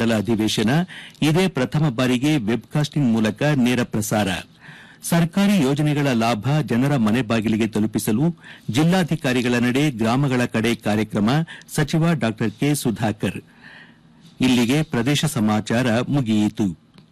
ವಿಧಾನಮಂಡಲ ಅಧಿವೇಶನ ಇದೇ ಪ್ರಥಮ ಬಾರಿಗೆ ವೆಬ್ಕಾಸ್ಟಿಂಗ್ ಮೂಲಕ ನೇರ ಪ್ರಸಾರ ಸರ್ಕಾರಿ ಯೋಜನೆಗಳ ಲಾಭ ಜನರ ಮನೆ ಬಾಗಿಲಿಗೆ ತಲುಪಿಸಲು ಜಿಲ್ಲಾಧಿಕಾರಿಗಳ ನಡೆ ಗ್ರಾಮಗಳ ಕಡೆ ಕಾರ್ಯಕ್ರಮ ಸಚಿವ ಡಾ ಕೆ ಸುಧಾಕರ್ ಇಲ್ಲಿಗೆ ಪ್ರದೇಶ ಸಮಾಚಾರ ಮುಗಿಯಿತು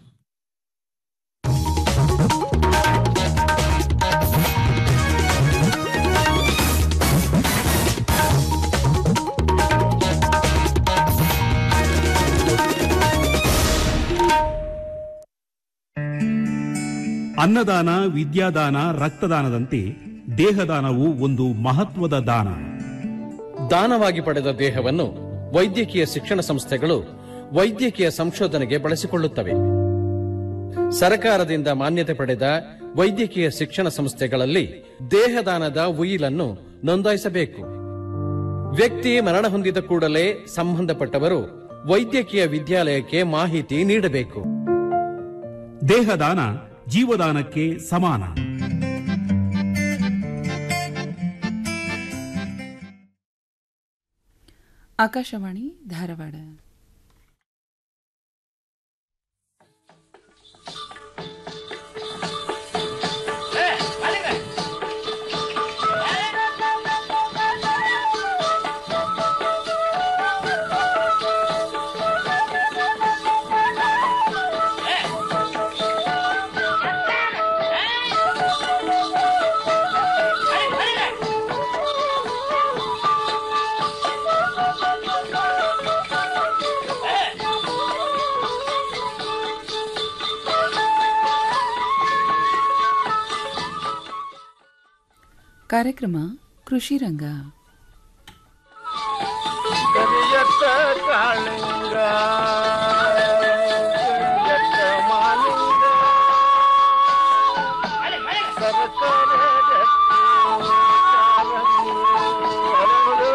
ಅನ್ನದಾನ ವಿದ್ಯಾದಾನ ರಕ್ತದಾನದಂತೆ ದೇಹದಾನವು ಒಂದು ಮಹತ್ವದ ದಾನ ದಾನವಾಗಿ ಪಡೆದ ದೇಹವನ್ನು ವೈದ್ಯಕೀಯ ಶಿಕ್ಷಣ ಸಂಸ್ಥೆಗಳು ವೈದ್ಯಕೀಯ ಸಂಶೋಧನೆಗೆ ಬಳಸಿಕೊಳ್ಳುತ್ತವೆ ಸರ್ಕಾರದಿಂದ ಮಾನ್ಯತೆ ಪಡೆದ ವೈದ್ಯಕೀಯ ಶಿಕ್ಷಣ ಸಂಸ್ಥೆಗಳಲ್ಲಿ ದೇಹದಾನದ ಉಯಿಲನ್ನು ನೋಂದಾಯಿಸಬೇಕು ವ್ಯಕ್ತಿ ಮರಣ ಹೊಂದಿದ ಕೂಡಲೇ ಸಂಬಂಧಪಟ್ಟವರು ವೈದ್ಯಕೀಯ ವಿದ್ಯಾಲಯಕ್ಕೆ ಮಾಹಿತಿ ನೀಡಬೇಕು ದೇಹದಾನ ಜೀವದಾನಕ್ಕೆ ಸಮಾನ ಆಕಾಶವಾಣಿ ಧಾರವಾಡ ಕಾರ್ಯಕ್ರಮ ಕೃಷಿ ರಂಗ ಕರಿಯತ್ತ ಕಾಳಿಂಗ ಕರಿಯತ್ತ ಮಾಲಿಂಗ ಸರಸರ ರತ್ನ ಕಾರಂಗಿ ಹರಡು.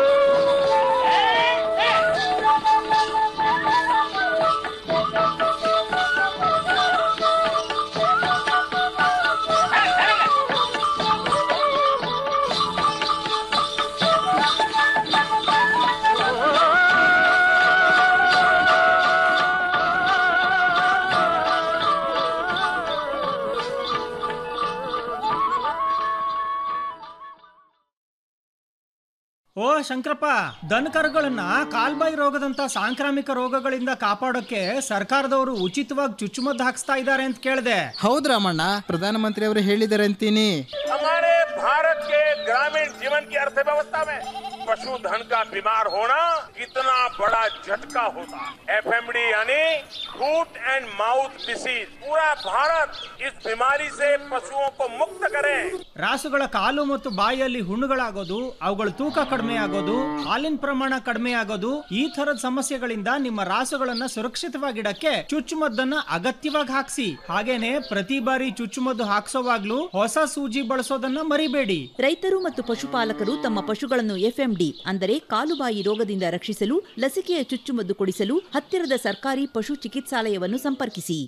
ಓ ಶಂಕರಪ್ಪ ದನಕರುಗಳನ್ನ ಕಾಲ್ಬಾಯಿ ರೋಗದಂತ ಸಾಂಕ್ರಾಮಿಕ ರೋಗಗಳಿಂದ ಕಾಪಾಡೋಕೆ ಸರ್ಕಾರದವರು ಉಚಿತವಾಗಿ ಚುಚ್ಚುಮದ್ದು ಹಾಕ್ಸ್ತಾ ಇದ್ದಾರೆ ಅಂತ ಕೇಳಿದೆ ಹೌದ್ ರಾಮಣ್ಣ ಪ್ರಧಾನಮಂತ್ರಿ ಅವರು ಹೇಳಿದ್ದಾರೆ ಅಂತೀನಿ हमारे भारत के ग्रामीण जीवन की अर्थव्यवस्था में पशुधन का बीमार होना कितना बड़ा झटका होता है एफएमडी यानी फूट एंड माउथ डिसीज पूरा भारत इस बीमारी से पशुओं को मुक्त करे ರಾಸುಗಳ ಕಾಲು ಮತ್ತು ಬಾಯಿಯಲ್ಲಿ ಹುಣ್ಣುಗಳಾಗೋದು ಅವುಗಳ ತೂಕ ಕಡಿಮೆ ಆಗೋದು ಹಾಲಿನ ಪ್ರಮಾಣ ಕಡಿಮೆ ಆಗೋದು ಈ ತರದ ಸಮಸ್ಯೆಗಳಿಂದ ನಿಮ್ಮ ರಾಸುಗಳನ್ನ ಸುರಕ್ಷಿತವಾಗಿಡಕ್ಕೆ ಚುಚ್ಚುಮದ್ದನ್ನ ಅಗತ್ಯವಾಗಿ ಹಾಕ್ಸಿ ಹಾಗೇನೆ ಪ್ರತಿ ಬಾರಿ ಚುಚ್ಚುಮದ್ದು ಹಾಕ್ಸೋವಾಗ್ಲೂ ಹೊಸ ಸೂಜಿ ಬಳಸೋದನ್ನ ಮರಿಬೇಡಿ ರೈತರು ಮತ್ತು ಪಶುಪಾಲಕರು ತಮ್ಮ ಪಶುಗಳನ್ನು ಎಫ್ಎಂಡಿ ಅಂದರೆ ಕಾಲುಬಾಯಿ ರೋಗದಿಂದ ರಕ್ಷಿಸಲು ಲಸಿಕೆಯ ಚುಚ್ಚುಮದ್ದು ಕೊಡಿಸಲು ಹತ್ತಿರದ ಸರ್ಕಾರಿ ಪಶು ಚಿಕಿತ್ಸಾಲಯವನ್ನು ಸಂಪರ್ಕಿಸಿ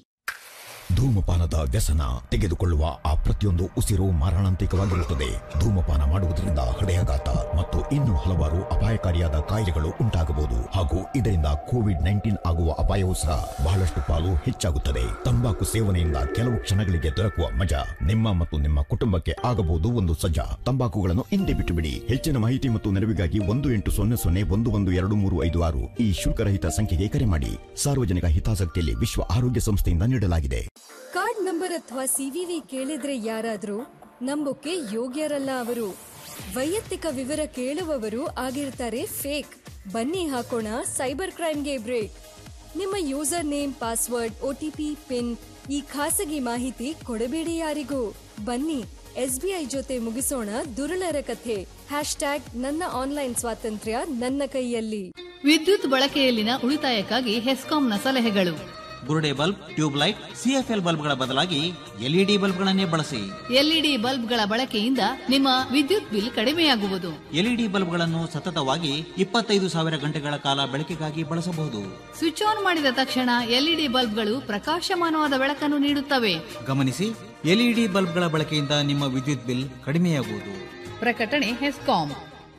ಧೂಮಪಾನದ ವ್ಯಸನ ತೆಗೆದುಕೊಳ್ಳುವ ಆ ಪ್ರತಿಯೊಂದು ಉಸಿರು ಮಾರಣಾಂತಿಕವಾಗಿರುತ್ತದೆ ಧೂಮಪಾನ ಮಾಡುವುದರಿಂದ ಹೃದಯಾಘಾತ ಮತ್ತು ಇನ್ನೂ ಹಲವಾರು ಅಪಾಯಕಾರಿಯಾದ ಕಾಯಿಲೆಗಳು ಉಂಟಾಗಬಹುದು ಹಾಗೂ ಇದರಿಂದ ಕೋವಿಡ್ ನೈನ್ಟೀನ್ ಆಗುವ ಅಪಾಯವೂ ಸಹ ಬಹಳಷ್ಟು ಪಾಲು ಹೆಚ್ಚಾಗುತ್ತದೆ ತಂಬಾಕು ಸೇವನೆಯಿಂದ ಕೆಲವು ಕ್ಷಣಗಳಿಗೆ ದೊರಕುವ ಮಜಾ ನಿಮ್ಮ ಮತ್ತು ನಿಮ್ಮ ಕುಟುಂಬಕ್ಕೆ ಆಗಬಹುದು ಒಂದು ಸಜ್ಜಾ ತಂಬಾಕುಗಳನ್ನು ಹಿಂದೆ ಬಿಟ್ಟು ಬಿಡಿ ಹೆಚ್ಚಿನ ಮಾಹಿತಿ ಮತ್ತು ನೆರವಿಗಾಗಿ ಒಂದು ಎಂಟು ಸೊನ್ನೆ ಸೊನ್ನೆ ಒಂದು ಒಂದು ಎರಡು ಮೂರು ಐದು ಆರು ಈ ಶುಲ್ಕರಹಿತ ಸಂಖ್ಯೆಗೆ ಕರೆ ಮಾಡಿ ಸಾರ್ವಜನಿಕ ಹಿತಾಸಕ್ತಿಯಲ್ಲಿ ವಿಶ್ವ ಆರೋಗ್ಯ ಸಂಸ್ಥೆಯಿಂದ ನೀಡಲಾಗಿದೆ ಕಾರ್ಡ್ ನಂಬರ್ ಅಥವಾ ಸಿವಿವಿ ಕೇಳಿದ್ರೆ ಯಾರಾದ್ರೂ ನಂಬೋಕೆ ಯೋಗ್ಯರಲ್ಲ ಅವರು ವೈಯಕ್ತಿಕ ವಿವರ ಕೇಳುವವರು ಆಗಿರ್ತಾರೆ ಫೇಕ್ ಬನ್ನಿ ಹಾಕೋಣ ಸೈಬರ್ ಕ್ರೈಮ್ಗೆ ಬ್ರೇಕ್ ನಿಮ್ಮ username password OTP PIN ಈ ಖಾಸಗಿ ಮಾಹಿತಿ ಕೊಡಬೇಡಿ ಯಾರಿಗೂ ಬನ್ನಿ ಎಸ್ಬಿಐ ಜೊತೆ ಮುಗಿಸೋಣ ದುರುಳರ ಕಥೆ ಹ್ಯಾಶ್ ಟ್ಯಾಗ್ ನನ್ನ ಆನ್ಲೈನ್ ಸ್ವಾತಂತ್ರ್ಯ ನನ್ನ ಕೈಯಲ್ಲಿ ವಿದ್ಯುತ್ ಬಳಕೆಯಲ್ಲಿನ ಉಳಿತಾಯಕ್ಕಾಗಿ ಹೆಸ್ಕಾಂನ ಸಲಹೆಗಳು ಬುರುಡೆ ಬಲ್ಬ್ ಟ್ಯೂಬ್ ಲೈಟ್ ಸಿಎಫ್ಎಲ್ ಬಲ್ಬ್ಗಳ ಬದಲಾಗಿ ಎಲ್ಇಡಿ ಬಲ್ಬ್ಗಳನ್ನೇ ಬಳಸಿ ಎಲ್ಇಡಿ ಬಲ್ಬ್ಗಳ ಬಳಕೆಯಿಂದ ನಿಮ್ಮ ವಿದ್ಯುತ್ ಬಿಲ್ ಕಡಿಮೆಯಾಗುವುದು ಎಲ್ಇಡಿ ಬಲ್ಬ್ಗಳನ್ನು ಸತತವಾಗಿ ಇಪ್ಪತ್ತೈದು ಸಾವಿರ ಗಂಟೆಗಳ ಕಾಲ ಬೆಳಕಿಗಾಗಿ ಬಳಸಬಹುದು ಸ್ವಿಚ್ ಆನ್ ಮಾಡಿದ ತಕ್ಷಣ ಎಲ್ಇಡಿ ಬಲ್ಬ್ಗಳು ಪ್ರಕಾಶಮಾನವಾದ ಬೆಳಕನ್ನು ನೀಡುತ್ತವೆ ಗಮನಿಸಿ ಎಲ್ಇಡಿ ಬಲ್ಬ್ಗಳ ಬಳಕೆಯಿಂದ ನಿಮ್ಮ ವಿದ್ಯುತ್ ಬಿಲ್ ಕಡಿಮೆಯಾಗುವುದು ಪ್ರಕಟಣೆ ಹೆಸ್ಕಾಂ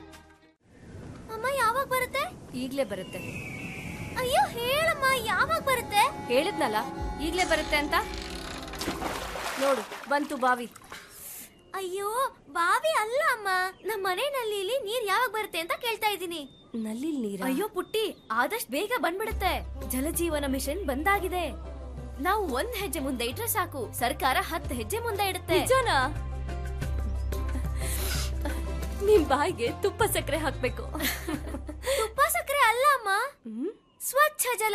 ಅಮ್ಮ ಯಾವಾಗ ಬರುತ್ತೆ ಈಗ್ಲೇ ಬರುತ್ತೆ ಅಯ್ಯೋ ಹೇಳಮ್ಮ ಯಾವಾಗ ಹೇಳಿದ್ನಲ್ಲ ಈಗ್ಲೇ ಬರುತ್ತೆ ಅಂತ ನೋಡು ಬಂತು ಬಾವಿ ಅಯ್ಯೋ ಬಾವಿ ಅಲ್ಲ ಅಮ್ಮ ನಮ್ಮ ಮನೆ ನಲ್ಲಿಲಿ ನೀರ್ ಯಾವಾಗ ಬರುತ್ತೆ ಅಂತ ಕೇಳ್ತಾ ಇದ್ದೀನಿ ನಲ್ಲಿ ನೀರ ಅಯ್ಯೋ ಪುಟ್ಟಿ ಆದಷ್ಟು ಬೇಗ ಬಂದ್ಬಿಡುತ್ತೆ ಜಲಜೀವನ ಮಿಷನ್ ಬಂದಾಗಿದೆ ನಾವು ಒಂದ್ ಹೆಜ್ಜೆ ಮುಂದೆ ಇಟ್ರೆ ಸಾಕು ಸರ್ಕಾರ ಹತ್ತು ಹೆಜ್ಜೆ ಮುಂದೆ ಇಡುತ್ತೆ ನಿಜನಾ ನಿಮ್ ಬಾಯಿಗೆ ತುಪ್ಪ ಸಕ್ಕರೆ ಹಾಕ್ಬೇಕು ತುಪ್ಪ ಸಕ್ಕರೆ ಅಲ್ಲ ಅಮ್ಮ ಸ್ವಚ್ಛ ಜಲ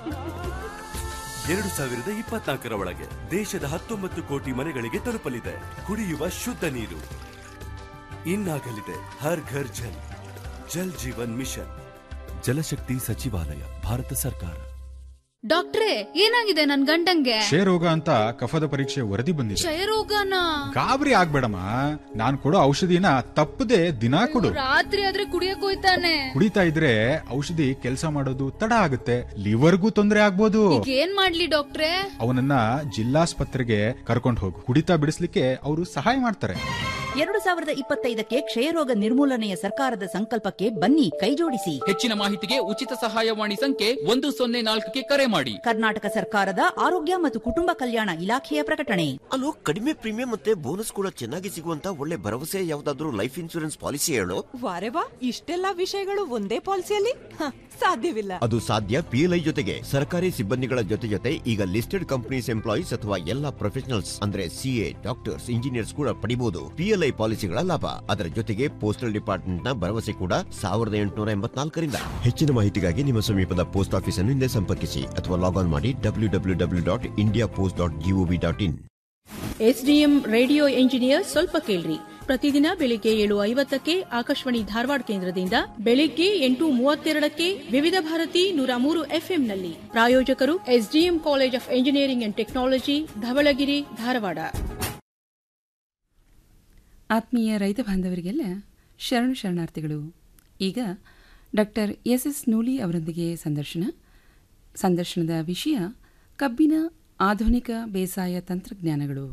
ಎರಡು ಸಾವಿರದ ಇಪ್ಪತ್ನಾಲ್ಕರ ಒಳಗೆ ದೇಶದ ಹತ್ತೊಂಬತ್ತು ಕೋಟಿ ಮನೆಗಳಿಗೆ ತಲುಪಲಿದೆ ಕುಡಿಯುವ ಶುದ್ಧ ನೀರು ಇನ್ನಾಗಲಿದೆ ಹರ್ ಘರ್ ಜಲ್ ಜಲ್ ಜೀವನ್ ಮಿಷನ್ ಜಲಶಕ್ತಿ ಸಚಿವಾಲಯ ಭಾರತ ಸರ್ಕಾರ ಡಾಕ್ಟ್ರೇ ಏನಾಗಿದೆ ನನ್ ಗಂಡಂಗೆ ಕ್ಷಯರೋಗ ಅಂತ ಕಫದ ಪರೀಕ್ಷೆ ವರದಿ ಬಂದಿದೆ ಕ್ಷಯರೋಗನ ಗಾಬರಿ ಆಗ್ಬೇಡಮ್ಮ ನಾನ್ ಕೊಡೋ ಔಷಧಿನ ತಪ್ಪದೆ ದಿನಾ ಕೊಡು ರಾತ್ರಿ ಆದ್ರೆ ಕುಡಿಯಕ್ ಹೋಯ್ತಾನೆ ಕುಡಿತಾ ಇದ್ರೆ ಔಷಧಿ ಕೆಲಸ ಮಾಡೋದು ತಡ ಆಗುತ್ತೆ ಲಿವರ್ಗೂ ತೊಂದರೆ ಆಗ್ಬೋದು ಈಗ ಏನ್ ಮಾಡ್ಲಿ ಡಾಕ್ಟ್ರೇ ಅವನನ್ನ ಜಿಲ್ಲಾಸ್ಪತ್ರೆಗೆ ಕರ್ಕೊಂಡು ಹೋಗು ಕುಡಿತಾ ಬಿಡಿಸ್ಲಿಕ್ಕೆ ಅವರು ಸಹಾಯ ಮಾಡ್ತಾರೆ ಎರಡು ಸಾವಿರದ ಇಪ್ಪತ್ತೈದಕ್ಕೆ ಕ್ಷಯರೋಗ ನಿರ್ಮೂಲನೆಯ ಸರ್ಕಾರದ ಸಂಕಲ್ಪಕ್ಕೆ ಬನ್ನಿ ಕೈಜೋಡಿಸಿ ಹೆಚ್ಚಿನ ಮಾಹಿತಿಗೆ ಉಚಿತ ಸಹಾಯವಾಣಿ ಸಂಖ್ಯೆ ಒಂದು ಸೊನ್ನೆ ನಾಲ್ಕಕ್ಕೆ ಕರೆ ಮಾಡಿ ಕರ್ನಾಟಕ ಸರ್ಕಾರದ ಆರೋಗ್ಯ ಮತ್ತು ಕುಟುಂಬ ಕಲ್ಯಾಣ ಇಲಾಖೆಯ ಪ್ರಕಟಣೆ ಅಲ್ಲೋ ಕಡಿಮೆ ಪ್ರೀಮಿಯಂ ಮತ್ತೆ ಬೋನಸ್ ಕೂಡ ಚೆನ್ನಾಗಿ ಸಿಗುವಂತ ಒಳ್ಳೆ ಭರವಸೆ ಯಾವ್ದಾದ್ರು ಲೈಫ್ ಇನ್ಶೂರೆನ್ಸ್ ಪಾಲಿಸಿ ಹೇಳು ವಾರೆ ವಾ ಇಷ್ಟೆಲ್ಲಾ ವಿಷಯಗಳು ಒಂದೇ ಪಾಲಿಸಿಯಲ್ಲಿ ಹ, ಸಾಧ್ಯವಿಲ್ಲ ಅದು ಸಾಧ್ಯ ಪಿಎಲ್ಐ ಜೊತೆಗೆ ಸರ್ಕಾರಿ ಸಿಬ್ಬಂದಿಗಳ ಜೊತೆ ಜೊತೆ ಈಗ ಲಿಸ್ಟೆಡ್ ಕಂಪನೀಸ್ ಎಂಪ್ಲಾಯೀಸ್ ಅಥವಾ ಎಲ್ಲಾ ಪ್ರೊಫೆಷನಲ್ಸ್ ಅಂದ್ರೆ ಸಿಎ ಡಾಕ್ಟರ್ಸ್ ಇಂಜಿನಿಯರ್ಸ್ ಕೂಡ ಪಡಿಬಹುದು ಪಿಎಲ್ಐ ಪಾಲಿಸಿಗಳ ಲಾಭ ಅದರ ಜೊತೆಗೆ ಪೋಸ್ಟಲ್ ಡಿಪಾರ್ಟ್ಮೆಂಟ್ ನ ಭರವಸೆ ಕೂಡ ಸಾವಿರದ ಎಂಟುನೂರ ಎಂಬತ್ನಾಲ್ಕರಿಂದ ಹೆಚ್ಚಿನ ಮಾಹಿತಿಗಾಗಿ ನಿಮ್ಮ ಸಮೀಪದ ಪೋಸ್ಟ್ ಆಫೀಸ್ ಅನ್ನು ಹಿಂದೆ ಸಂಪರ್ಕಿಸಿ ಅಥವಾ ಲಾಗ್ ಆನ್ ಮಾಡಿ W W W dot India post dot GOV dot in SDM radio engineer ಸ್ವಲ್ಪ ಕೇಳ್ರಿ ಪ್ರತಿದಿನ ಬೆಳಿಗ್ಗೆ ಏಳು ಐವತ್ತಕ್ಕೆ ಆಕಾಶವಾಣಿ ಧಾರವಾಡ ಕೇಂದ್ರದಿಂದ ಬೆಳಿಗ್ಗೆ ಎಂಟು ಮೂವತ್ತೆರಡಕ್ಕೆ ವಿವಿಧ ಭಾರತಿ ನೂರ ಮೂರು ಎಫ್ಎಂನಲ್ಲಿ ಪ್ರಾಯೋಜಕರು SDM college of engineering and technology Dhavalagiri Dharwad ಆತ್ಮೀಯ ರೈತ ಬಾಂಧವರಿಗೆಲ್ಲ ಶರಣು ಶರಣಾರ್ಥಿಗಳು ಈಗ ಡಾಕ್ಟರ್ ಎಸ್ ಎಸ್ ನೂಲಿ ಅವರೊಂದಿಗೆ ಸಂದರ್ಶನ ಸಂದರ್ಶನದ ವಿಷಯ ಕಬ್ಬಿನ ಆಧುನಿಕ ಬೇಸಾಯ ತಂತ್ರಜ್ಞಾನಗಳು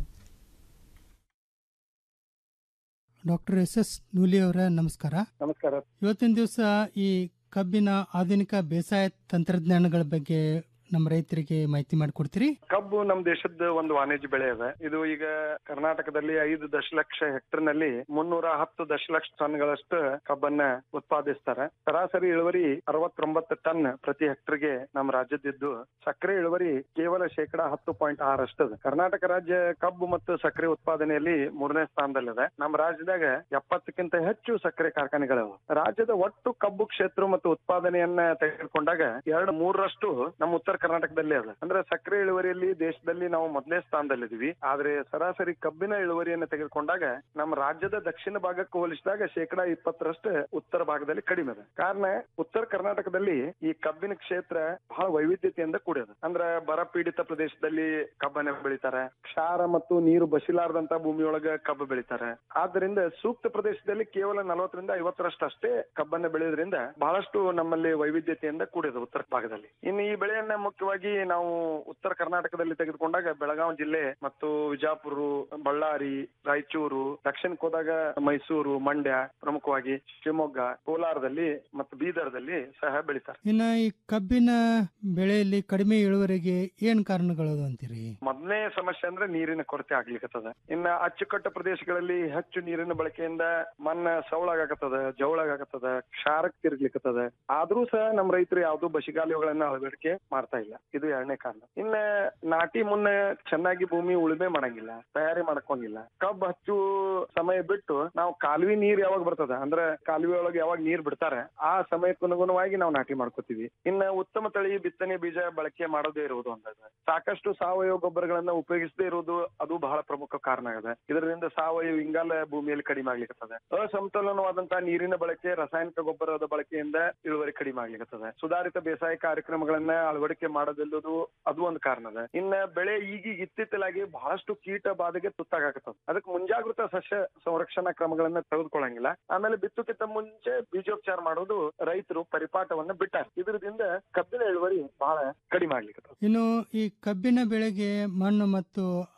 ಡಾಕ್ಟರ್ ಎಸ್ ಎಸ್ ನೂಲಿ ಅವರ ನಮಸ್ಕಾರ ನಮಸ್ಕಾರ ಇವತ್ತಿನ ದಿವಸ ಈ ಕಬ್ಬಿನ ಆಧುನಿಕ ಬೇಸಾಯ ತಂತ್ರಜ್ಞಾನಗಳ ಬಗ್ಗೆ ನಮ್ಮ ರೈತರಿಗೆ ಮಾಹಿತಿ ಮಾಡಿಕೊಡ್ತೀರಿ ಕಬ್ಬು ನಮ್ಮ ದೇಶದ ಒಂದು ವಾಣಿಜ್ಯ ಬೆಳೆ ಇದೆ ಇದು ಈಗ ಕರ್ನಾಟಕದಲ್ಲಿ ಐದು ದಶಲಕ್ಷ ಹೆಕ್ಟರ್ ನಲ್ಲಿ ಮುನ್ನೂರ ಹತ್ತು ದಶಲಕ್ಷ ಟನ್ಗಳಷ್ಟು ಕಬ್ಬನ್ನ ಉತ್ಪಾದಿಸ್ತಾರೆ ಸರಾಸರಿ ಇಳುವರಿ ಅರವತ್ತೊಂಬತ್ತು ಟನ್ ಪ್ರತಿ ಹೆಕ್ಟರ್ಗೆ ನಮ್ಮ ರಾಜ್ಯದಿದ್ದು ಸಕ್ಕರೆ ಇಳುವರಿ ಕೇವಲ ಶೇಕಡಾ ಹತ್ತು ಪಾಯಿಂಟ್ ಆರಷ್ಟದ ಕರ್ನಾಟಕ ರಾಜ್ಯ ಕಬ್ಬು ಮತ್ತು ಸಕ್ಕರೆ ಉತ್ಪಾದನೆಯಲ್ಲಿ ಮೂರನೇ ಸ್ಥಾನದಲ್ಲಿದೆ ನಮ್ಮ ರಾಜ್ಯದಾಗ ಎಪ್ಪತ್ತಕ್ಕಿಂತ ಹೆಚ್ಚು ಸಕ್ಕರೆ ಕಾರ್ಖಾನೆಗಳಿವೆ ರಾಜ್ಯದ ಒಟ್ಟು ಕಬ್ಬು ಕ್ಷೇತ್ರ ಮತ್ತು ಉತ್ಪಾದನೆಯನ್ನ ತೆಗೆದುಕೊಂಡಾಗ ಎರಡು ಮೂರರಷ್ಟು ನಮ್ಮ ಉತ್ತರ ಕರ್ನಾಟಕದಲ್ಲಿ ಅದ ಅಂದ್ರೆ ಸಕ್ಕರೆ ಇಳುವರಿಯಲ್ಲಿ ದೇಶದಲ್ಲಿ ನಾವು ಮೊದಲನೇ ಸ್ಥಾನದಲ್ಲಿದ್ದೀವಿ ಆದ್ರೆ ಸರಾಸರಿ ಕಬ್ಬಿನ ಇಳುವರಿಯನ್ನು ತೆಗೆದುಕೊಂಡಾಗ ನಮ್ಮ ರಾಜ್ಯದ ದಕ್ಷಿಣ ಭಾಗಕ್ಕೆ ಹೋಲಿಸಿದಾಗ ಶೇಕಡಾ ಇಪ್ಪತ್ತರಷ್ಟು ಉತ್ತರ ಭಾಗದಲ್ಲಿ ಕಡಿಮೆ ಇದೆ ಕಾರಣ ಉತ್ತರ ಕರ್ನಾಟಕದಲ್ಲಿ ಈ ಕಬ್ಬಿನ ಕ್ಷೇತ್ರ ಬಹಳ ವೈವಿಧ್ಯತೆಯಿಂದ ಕೂಡಿದೆ ಅಂದ್ರೆ ಬರ ಪೀಡಿತ ಪ್ರದೇಶದಲ್ಲಿ ಕಬ್ಬನ್ನ ಬೆಳಿತಾರೆ ಕ್ಷಾರ ಮತ್ತು ನೀರು ಬಸಿಲಾರದಂತ ಭೂಮಿಯೊಳಗ ಕಬ್ಬು ಬೆಳಿತಾರೆ ಆದ್ದರಿಂದ ಸೂಕ್ತ ಪ್ರದೇಶದಲ್ಲಿ ಕೇವಲ ನಲವತ್ತರಿಂದ ಐವತ್ತರಷ್ಟು ಅಷ್ಟೇ ಕಬ್ಬನ್ನ ಬೆಳೆಯೋದ್ರಿಂದ ಬಹಳಷ್ಟು ನಮ್ಮಲ್ಲಿ ವೈವಿಧ್ಯತೆಯಿಂದ ಕೂಡಿದೆ ಉತ್ತರ ಭಾಗದಲ್ಲಿ ಇನ್ನು ಈ ಬೆಳೆಯನ್ನ ಮುಖ್ಯವಾಗಿ ನಾವು ಉತ್ತರ ಕರ್ನಾಟಕದಲ್ಲಿ ತೆಗೆದುಕೊಂಡಾಗ ಬೆಳಗಾವಿ ಜಿಲ್ಲೆ ಮತ್ತು ವಿಜಾಪುರ ಬಳ್ಳಾರಿ ರಾಯಚೂರು ದಕ್ಷಿಣಕ್ಕೆ ಹೋದಾಗ ಮೈಸೂರು ಮಂಡ್ಯ ಪ್ರಮುಖವಾಗಿ ಶಿವಮೊಗ್ಗ ಕೋಲಾರದಲ್ಲಿ ಮತ್ತು ಬೀದರ್ದಲ್ಲಿ ಸಹ ಬೆಳಿತಾರೆ ಇನ್ನ ಈ ಕಬ್ಬಿನ ಬೆಳೆಯಲ್ಲಿ ಕಡಿಮೆ ಇಳುವರಿಗೆ ಏನ್ ಕಾರಣಗಳು ಅಂತೀರಿ ಮೊದಲನೇ ಸಮಸ್ಯೆ ಅಂದ್ರೆ ನೀರಿನ ಕೊರತೆ ಆಗ್ಲಿಕ್ಕತ್ತದ ಇನ್ನ ಅಚ್ಚುಕಟ್ಟು ಪ್ರದೇಶಗಳಲ್ಲಿ ಹೆಚ್ಚು ನೀರಿನ ಬಳಕೆಯಿಂದ ಮಣ್ಣ ಸವಳಾಗತ್ತದ ಜವಳಾಗತ್ತದ ಕ್ಷಾರಕ್ ತಿರ್ಗ್ಲಿಕ್ಕತ್ತದ ಆದ್ರೂ ಸಹ ನಮ್ಮ ರೈತರು ಯಾವ್ದು ಬಸಿಗಾಲಿಗಳನ್ನ ಅಳವಡಿಕೆ ಮಾಡ್ತಾ ಇಲ್ಲ ಇದು ಎರಡನೇ ಕಾರಣ ಇನ್ನ ನಾಟಿ ಮುನ್ನ ಚೆನ್ನಾಗಿ ಭೂಮಿ ಉಳುಮೆ ಮಾಡಂಗಿಲ್ಲ ತಯಾರಿ ಮಾಡ್ಕೊಂಗಿಲ್ಲ ಕಬ್ಬು ಹಚ್ಚು ಸಮಯ ಬಿಟ್ಟು ನಾವು ಕಾಲುವೆ ನೀರ್ ಯಾವಾಗ ಬರ್ತದ ಅಂದ್ರೆ ಕಾಲುವೆ ಒಳಗೆ ಯಾವಾಗ ನೀರ್ ಬಿಡ್ತಾರೆ ಆ ಸಮಯಕ್ಕೆ ಅನುಗುಣವಾಗಿ ನಾವು ನಾಟಿ ಮಾಡ್ಕೋತೀವಿ ಇನ್ನ ಉತ್ತಮ ತಳಿ ಬಿತ್ತನೆ ಬೀಜ ಬಳಕೆ ಮಾಡದೇ ಇರುವುದು ಅಂತ ಸಾಕಷ್ಟು ಸಾವಯವ ಗೊಬ್ಬರಗಳನ್ನ ಉಪಯೋಗಿಸದೇ ಇರುವುದು ಅದು ಬಹಳ ಪ್ರಮುಖ ಕಾರಣ ಇದೆ ಇದರಿಂದ ಸಾವಯವ ಇಂಗಾಲ ಭೂಮಿಯಲ್ಲಿ ಕಡಿಮೆ ಆಗ್ಲಿಕ್ಕತ್ತದೆ ಅಸಮತೋಲನವಾದಂತಹ ನೀರಿನ ಬಳಕೆ ರಾಸಾಯನಿಕ ಗೊಬ್ಬರದ ಬಳಕೆಯಿಂದ ಇಳುವರಿ ಕಡಿಮೆ ಆಗ್ಲಿಕ್ಕತ್ತದೆ ಸುಧಾರಿತ ಬೇಸಾಯ ಕಾರ್ಯಕ್ರಮಗಳನ್ನ ಅಳವಡಿಕೆ ಮಾಡದಿಲ್ಲದು ಅದು ಒಂದು ಕಾರಣ ಇದೆ ಇನ್ನ ಬೆಳೆ ಈಗೀಗ ಇತ್ತಿತ್ತಲಾಗಿ ಬಹಳಷ್ಟು ಕೀಟ ಬಾಧೆಗೆ ತುತ್ತಾಗತ್ತದ ಅದಕ್ಕೆ ಮುಂಜಾಗೃತ ಸಸ್ಯ ಸಂರಕ್ಷಣಾ ಕ್ರಮಗಳನ್ನ ತೆಗೆದುಕೊಳ್ಳಂಗಿಲ್ಲ ಆಮೇಲೆ ಬಿತ್ತುಕ್ಕಿಂತ ಮುಂಚೆ ಬೀಜೋಪಚಾರ ಮಾಡೋದು ರೈತರು ಪರಿಪಾಠವನ್ನ ಬಿಟ್ಟಾರ ಇದರಿಂದ ಕಬ್ಬಿನ ಇಳುವರಿ ಬಹಳ ಕಡಿಮೆ ಆಗ್ಲಿಕ್ಕೆ ಇನ್ನು ಈ ಕಬ್ಬಿನ ಬೆಳೆಗೆ ಮಣ್ಣು ಮತ್ತು